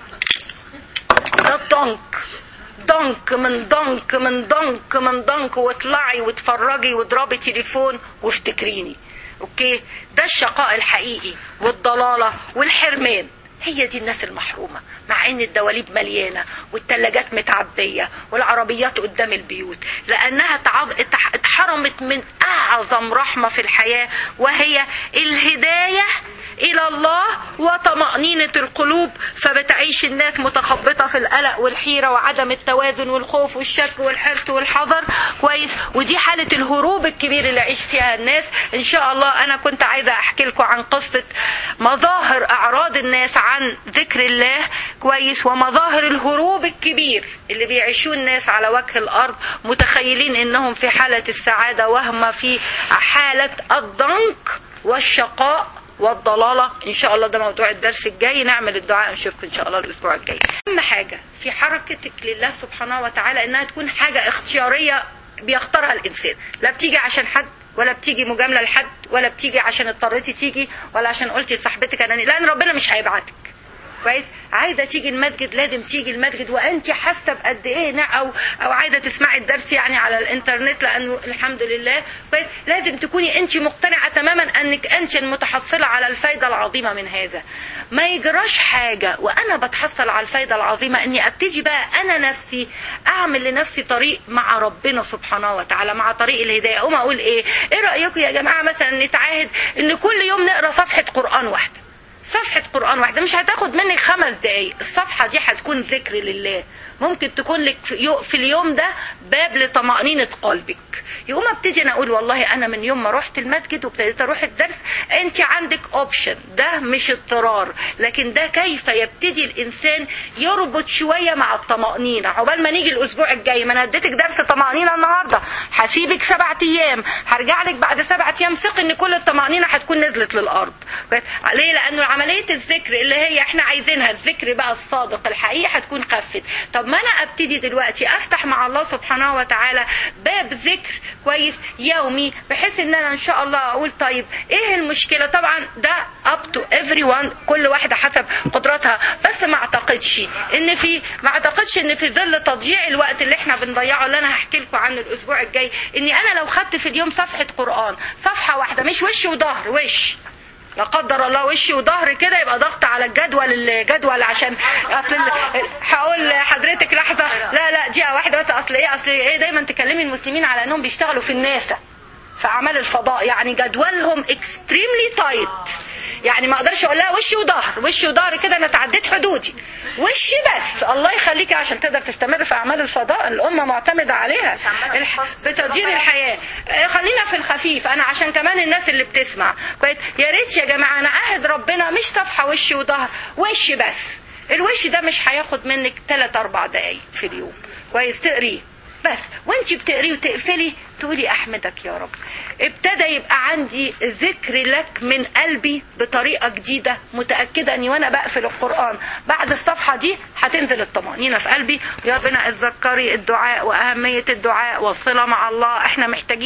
ده الضنك ضنك من ضنك من ضنك من ضنك واطلعي واتفرجي واضربي تليفون وافتكريني اوكي ده الشقاء الحقيقي والضلاله والحرمان هي دي الناس المحرومة مع ان الدواليب مليانة والتلاجات متعبية والعربيات قدام البيوت لانها تعض... اتحرمت من اعظم رحمة في الحياة وهي الهداية الى الله وطمأنينة القلوب فبتعيش الناس متخبطة في القلق والحيرة وعدم التوازن والخوف والشك والحرص والحذر كويس ودي حالة الهروب الكبير اللي عيش فيها الناس ان شاء الله انا كنت عايزة احكي لكم عن قصة مظاهر اعراض الناس عن ذكر الله كويس ومظاهر الهروب الكبير اللي بيعيشوه الناس على وجه الارض متخيلين انهم في حالة السعادة وهم في حالة الضنك والشقاء والضلالة إن شاء الله ده موضوع الدرس الجاي نعمل الدعاء نشوفكم إن شاء الله الأسبوع الجاي أهم حاجة في حركتك لله سبحانه وتعالى إنها تكون حاجة اختيارية بيختارها الإنسان لا بتيجي عشان حد ولا بتيجي مجاملة لحد ولا بتيجي عشان اضطريتي تيجي ولا عشان قلتي لصاحبتك أنا لأن ربنا مش هيبعتك كويس عايزه تيجي المسجد لازم تيجي المسجد وانت حاسه بقد ايه او او عايزه تسمعي الدرس يعني على الانترنت لانه الحمد لله كويس لازم تكوني انت مقتنعه تماما انك انت المتحصله على الفايده العظيمه من هذا ما يجراش حاجه وانا بتحصل على الفايده العظيمه اني ابتدي بقى انا نفسي اعمل لنفسي طريق مع ربنا سبحانه وتعالى مع طريق الهدايه اقوم اقول ايه ايه رايكم يا جماعه مثلا نتعاهد ان كل يوم نقرا صفحه قران واحده صفحة قرآن قران واحده مش هتاخد منك خمس دقايق الصفحه دي هتكون ذكر لله ممكن تكون لك في يو- في اليوم ده باب لطمأنينة قلبك يقوم ابتدي انا اقول والله انا من يوم ما رحت المسجد وابتديت اروح الدرس انت عندك اوبشن ده مش اضطرار لكن ده كيف يبتدي الانسان يربط شويه مع الطمأنينة عقبال ما نيجي الاسبوع الجاي ما انا اديتك درس طمأنينة النهارده هسيبك سبعة ايام هرجع لك بعد سبعة ايام ثق ان كل الطمأنينة هتكون نزلت للارض ليه لانه عمليه الذكر اللي هي احنا عايزينها الذكر بقى الصادق الحقيقي هتكون خفت طب ما انا ابتدي دلوقتي افتح مع الله سبحانه وتعالى باب ذكر كويس يومي بحيث ان انا ان شاء الله اقول طيب ايه المشكله طبعا ده up to everyone كل واحده حسب قدراتها بس ما اعتقدش ان في ما اعتقدش ان في ظل تضييع الوقت اللي احنا بنضيعه اللي انا هحكي لكم عنه الاسبوع الجاي اني انا لو خدت في اليوم صفحه قران صفحه واحده مش وش وظهر وش لا قدر الله وشي وظهر كده يبقى ضغط على الجدول الجدول عشان اصل ال- هقول لحضرتك لحظه لا لا دقيقه واحده بس اصل ايه اصل ايه دايما تكلمي المسلمين على انهم بيشتغلوا في الناسا في اعمال الفضاء يعني جدولهم اكستريملي تايت يعني ما اقدرش اقول لها وشي وظهر وشي وظهر كده انا تعديت حدودي وشي بس الله يخليكي عشان تقدر تستمر في اعمال الفضاء الامه معتمده عليها الح... بتدير الحياه آه، خلينا في الخفيف انا عشان كمان الناس اللي بتسمع كويس يا ريت يا جماعه انا عاهد ربنا مش صفحه وشي وظهر وشي بس الوش ده مش هياخد منك 3 4 دقايق في اليوم كويس تقريه بس وانت بتقري وتقفلي تقولي احمدك يا رب ابتدى يبقى عندي ذكر لك من قلبي بطريقة جديدة متأكدة اني وانا بقفل القرآن بعد الصفحة دي هتنزل الطمأنينة في قلبي يا ربنا اتذكري الدعاء واهمية الدعاء والصلة مع الله احنا محتاجين